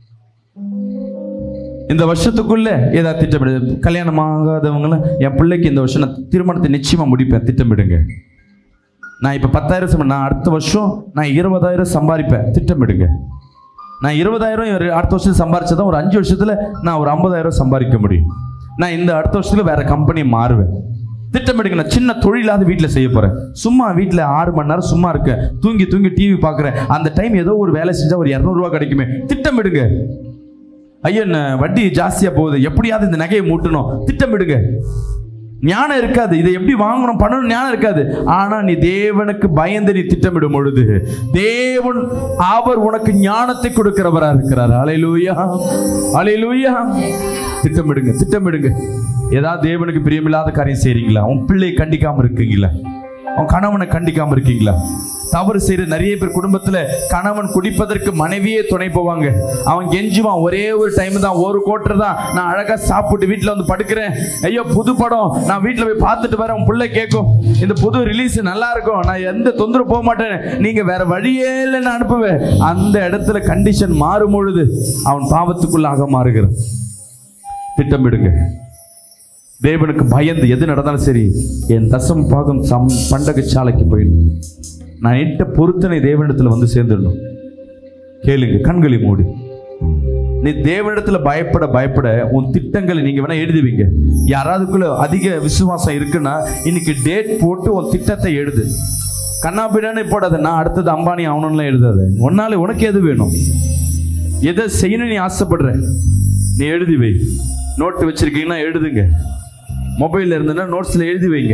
இந்த வருஷத்துக்குள்ள ஏதாவது திட்டமிடு கல்யாணம் ஆகாதவங்களாம் என் பிள்ளைக்கு இந்த வருஷம் நான் திருமணத்தை நிச்சயமா முடிப்பேன் திட்டமிடுங்க நான் இப்போ பத்தாயிரம் சம்பா- நான் அடுத்த வருஷம் நான் இருபதாயிரம் சம்பாதிப்பேன் திட்டமிடுங்க நான் இருபதாயிரம் ஒரு அடுத்த வருஷம் சம்பாரிச்சதான் ஒரு அஞ்சு வருஷத்துல நான் ஒரு ஐம்பதாயிரம் சம்பாதிக்க முடியும் நான் இந்த அடுத்த வருஷத்துல வேற கம்பெனி மாறுவேன் திட்டமிடுங்க நான் சின்ன தொழிலாவது வீட்டில் செய்ய போறேன் சும்மா வீட்டில் ஆறு மணி நேரம் சும்மா இருக்கேன் தூங்கி தூங்கி டிவி பார்க்குறேன் அந்த டைம் ஏதோ ஒரு வேலை செஞ்சா ஒரு இரநூறுவா கிடைக்குமே திட்டமிடுங்க ஐயோ என்ன வட்டி ஜாஸ்தியா போகுது எப்படியாவது இந்த நகையை மூட்டணும் திட்டமிடுங்க ஞானம் இருக்காது இதை எப்படி வாங்கணும் பண்ணணும் ஞானம் இருக்காது ஆனா நீ தேவனுக்கு பயந்து நீ திட்டமிடும் பொழுது தேவன் அவர் உனக்கு ஞானத்தை கொடுக்கிறவரா இருக்கிறார் அலையிலூயா அலையிலூயா திட்டமிடுங்க திட்டமிடுங்க ஏதாவது தேவனுக்கு பிரியமில்லாத காரியம் செய்றீங்களா உன் பிள்ளையை கண்டிக்காம இருக்கீங்களா உன் கணவனை கண்டிக்காம இருக்கீங்களா தவறு செய்யற நிறைய பேர் குடும்பத்துல கணவன் குடிப்பதற்கு மனைவியே துணை போவாங்க அவன் கெஞ்சுவான் ஒரே ஒரு டைம் தான் ஒரு கோட்டர் தான் நான் அழகா சாப்பிட்டு வீட்டுல வந்து படுக்கிறேன் ஐயோ புது படம் நான் வீட்டுல போய் பார்த்துட்டு வரேன் உன் பிள்ளை கேட்கும் இந்த புது ரிலீஸ் நல்லா இருக்கும் நான் எந்த தொந்தரவு போக மாட்டேன் நீங்க வேற வழியே இல்லைன்னு அனுப்புவேன் அந்த இடத்துல கண்டிஷன் மாறும் பொழுது அவன் பாவத்துக்குள்ளாக மாறுகிறான் திட்டமிடுங்க தேவனுக்கு பயந்து எது நடந்தாலும் சரி என் தசம் பாகம் சம் பண்டக சாலைக்கு போயிடும் நான் இட்ட பொருத்தனை தேவனிடத்துல வந்து சேர்ந்துடணும் கேளுங்க கண்களை மூடி நீ தேவனிடத்துல பயப்பட பயப்பட உன் திட்டங்களை நீங்க வேணா எழுதுவீங்க யாராவதுக்குள்ள அதிக விசுவாசம் இருக்குன்னா இன்னைக்கு டேட் போட்டு உன் திட்டத்தை எழுது கண்ணாபிடான்னு போடாத நான் அடுத்தது அம்பானி ஆகணும்லாம் எழுதாத உன்னால உனக்கு எது வேணும் எதை செய்யணும் நீ ஆசைப்படுற நீ எழுதி வை நோட்டு வச்சிருக்கீங்கன்னா எழுதுங்க மொபைல்ல இருந்ததுன்னா நோட்ஸ்ல எழுதி வைங்க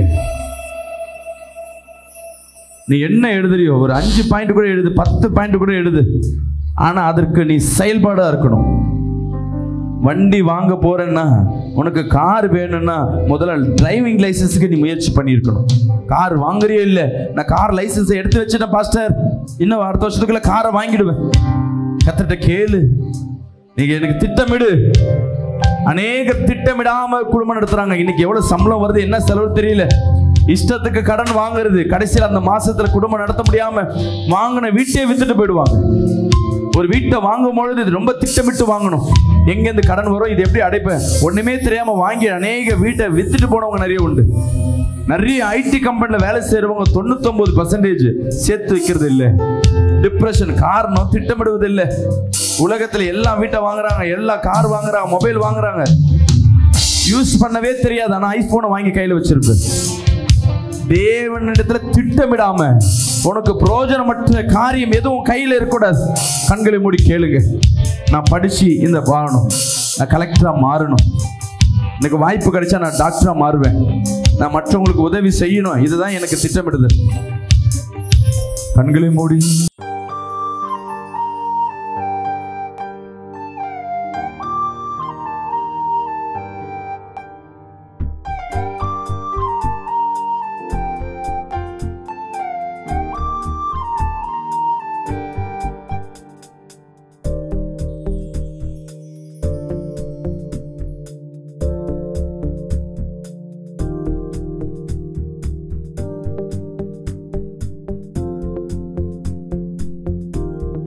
நீ என்ன எழுதுறியோ ஒரு அஞ்சு பாயிண்ட் கூட எழுது பத்து பாயிண்ட் கூட எழுது ஆனா அதற்கு நீ செயல்பாடா இருக்கணும் வண்டி வாங்க போறேன்னா உனக்கு கார் வேணும்னா முதல்ல டிரைவிங் லைசன்ஸுக்கு நீ முயற்சி பண்ணியிருக்கணும் கார் வாங்குறியோ இல்ல நான் கார் லைசன்ஸை எடுத்து வச்சுட்டேன் பாஸ்டர் இன்னும் அடுத்த வருஷத்துக்குள்ள காரை வாங்கிடுவேன் கத்திட்ட கேளு நீங்க எனக்கு திட்டமிடு அநேக திட்டமிடாம குடும்பம் நடத்துறாங்க இன்னைக்கு எவ்வளவு சம்பளம் வருது என்ன செலவு தெரியல இஷ்டத்துக்கு கடன் வாங்குறது கடைசியில் அந்த மாசத்துல குடும்பம் நடத்த முடியாம வாங்கின வீட்டையே வித்துட்டு போயிடுவாங்க ஒரு வீட்டை வாங்கும் பொழுது இது ரொம்ப திட்டமிட்டு வாங்கணும் எங்கேருந்து கடன் வரும் இது எப்படி அடைப்பேன் ஒண்ணுமே தெரியாம வாங்கி அநேக வீட்டை வித்துட்டு போனவங்க நிறைய உண்டு நிறைய ஐடி கம்பெனில வேலை செய்யறவங்க தொண்ணூத்தொன்பது பர்சன்டேஜ் சேர்த்து வைக்கிறது இல்லை டிப்ரெஷன் காரணம் திட்டமிடுவது இல்லை உலகத்துல எல்லா வீட்டை வாங்குறாங்க எல்லா கார் வாங்குறாங்க மொபைல் வாங்குறாங்க யூஸ் பண்ணவே தெரியாது ஆனா ஐபோனை வாங்கி கையில வச்சிருப்பேன் தேவனிடத்துல திட்டமிடாம உனக்கு பிரயோஜனமற்ற காரியம் எதுவும் கையில இருக்கக்கூடாது கண்களை மூடி கேளுங்க நான் படிச்சு இந்த வாழணும் நான் கலெக்டரா மாறணும் எனக்கு வாய்ப்பு கிடைச்சா நான் டாக்டரா மாறுவேன் நான் மற்றவங்களுக்கு உதவி செய்யணும் இதுதான் எனக்கு திட்டமிடுதல் கண்களை மூடி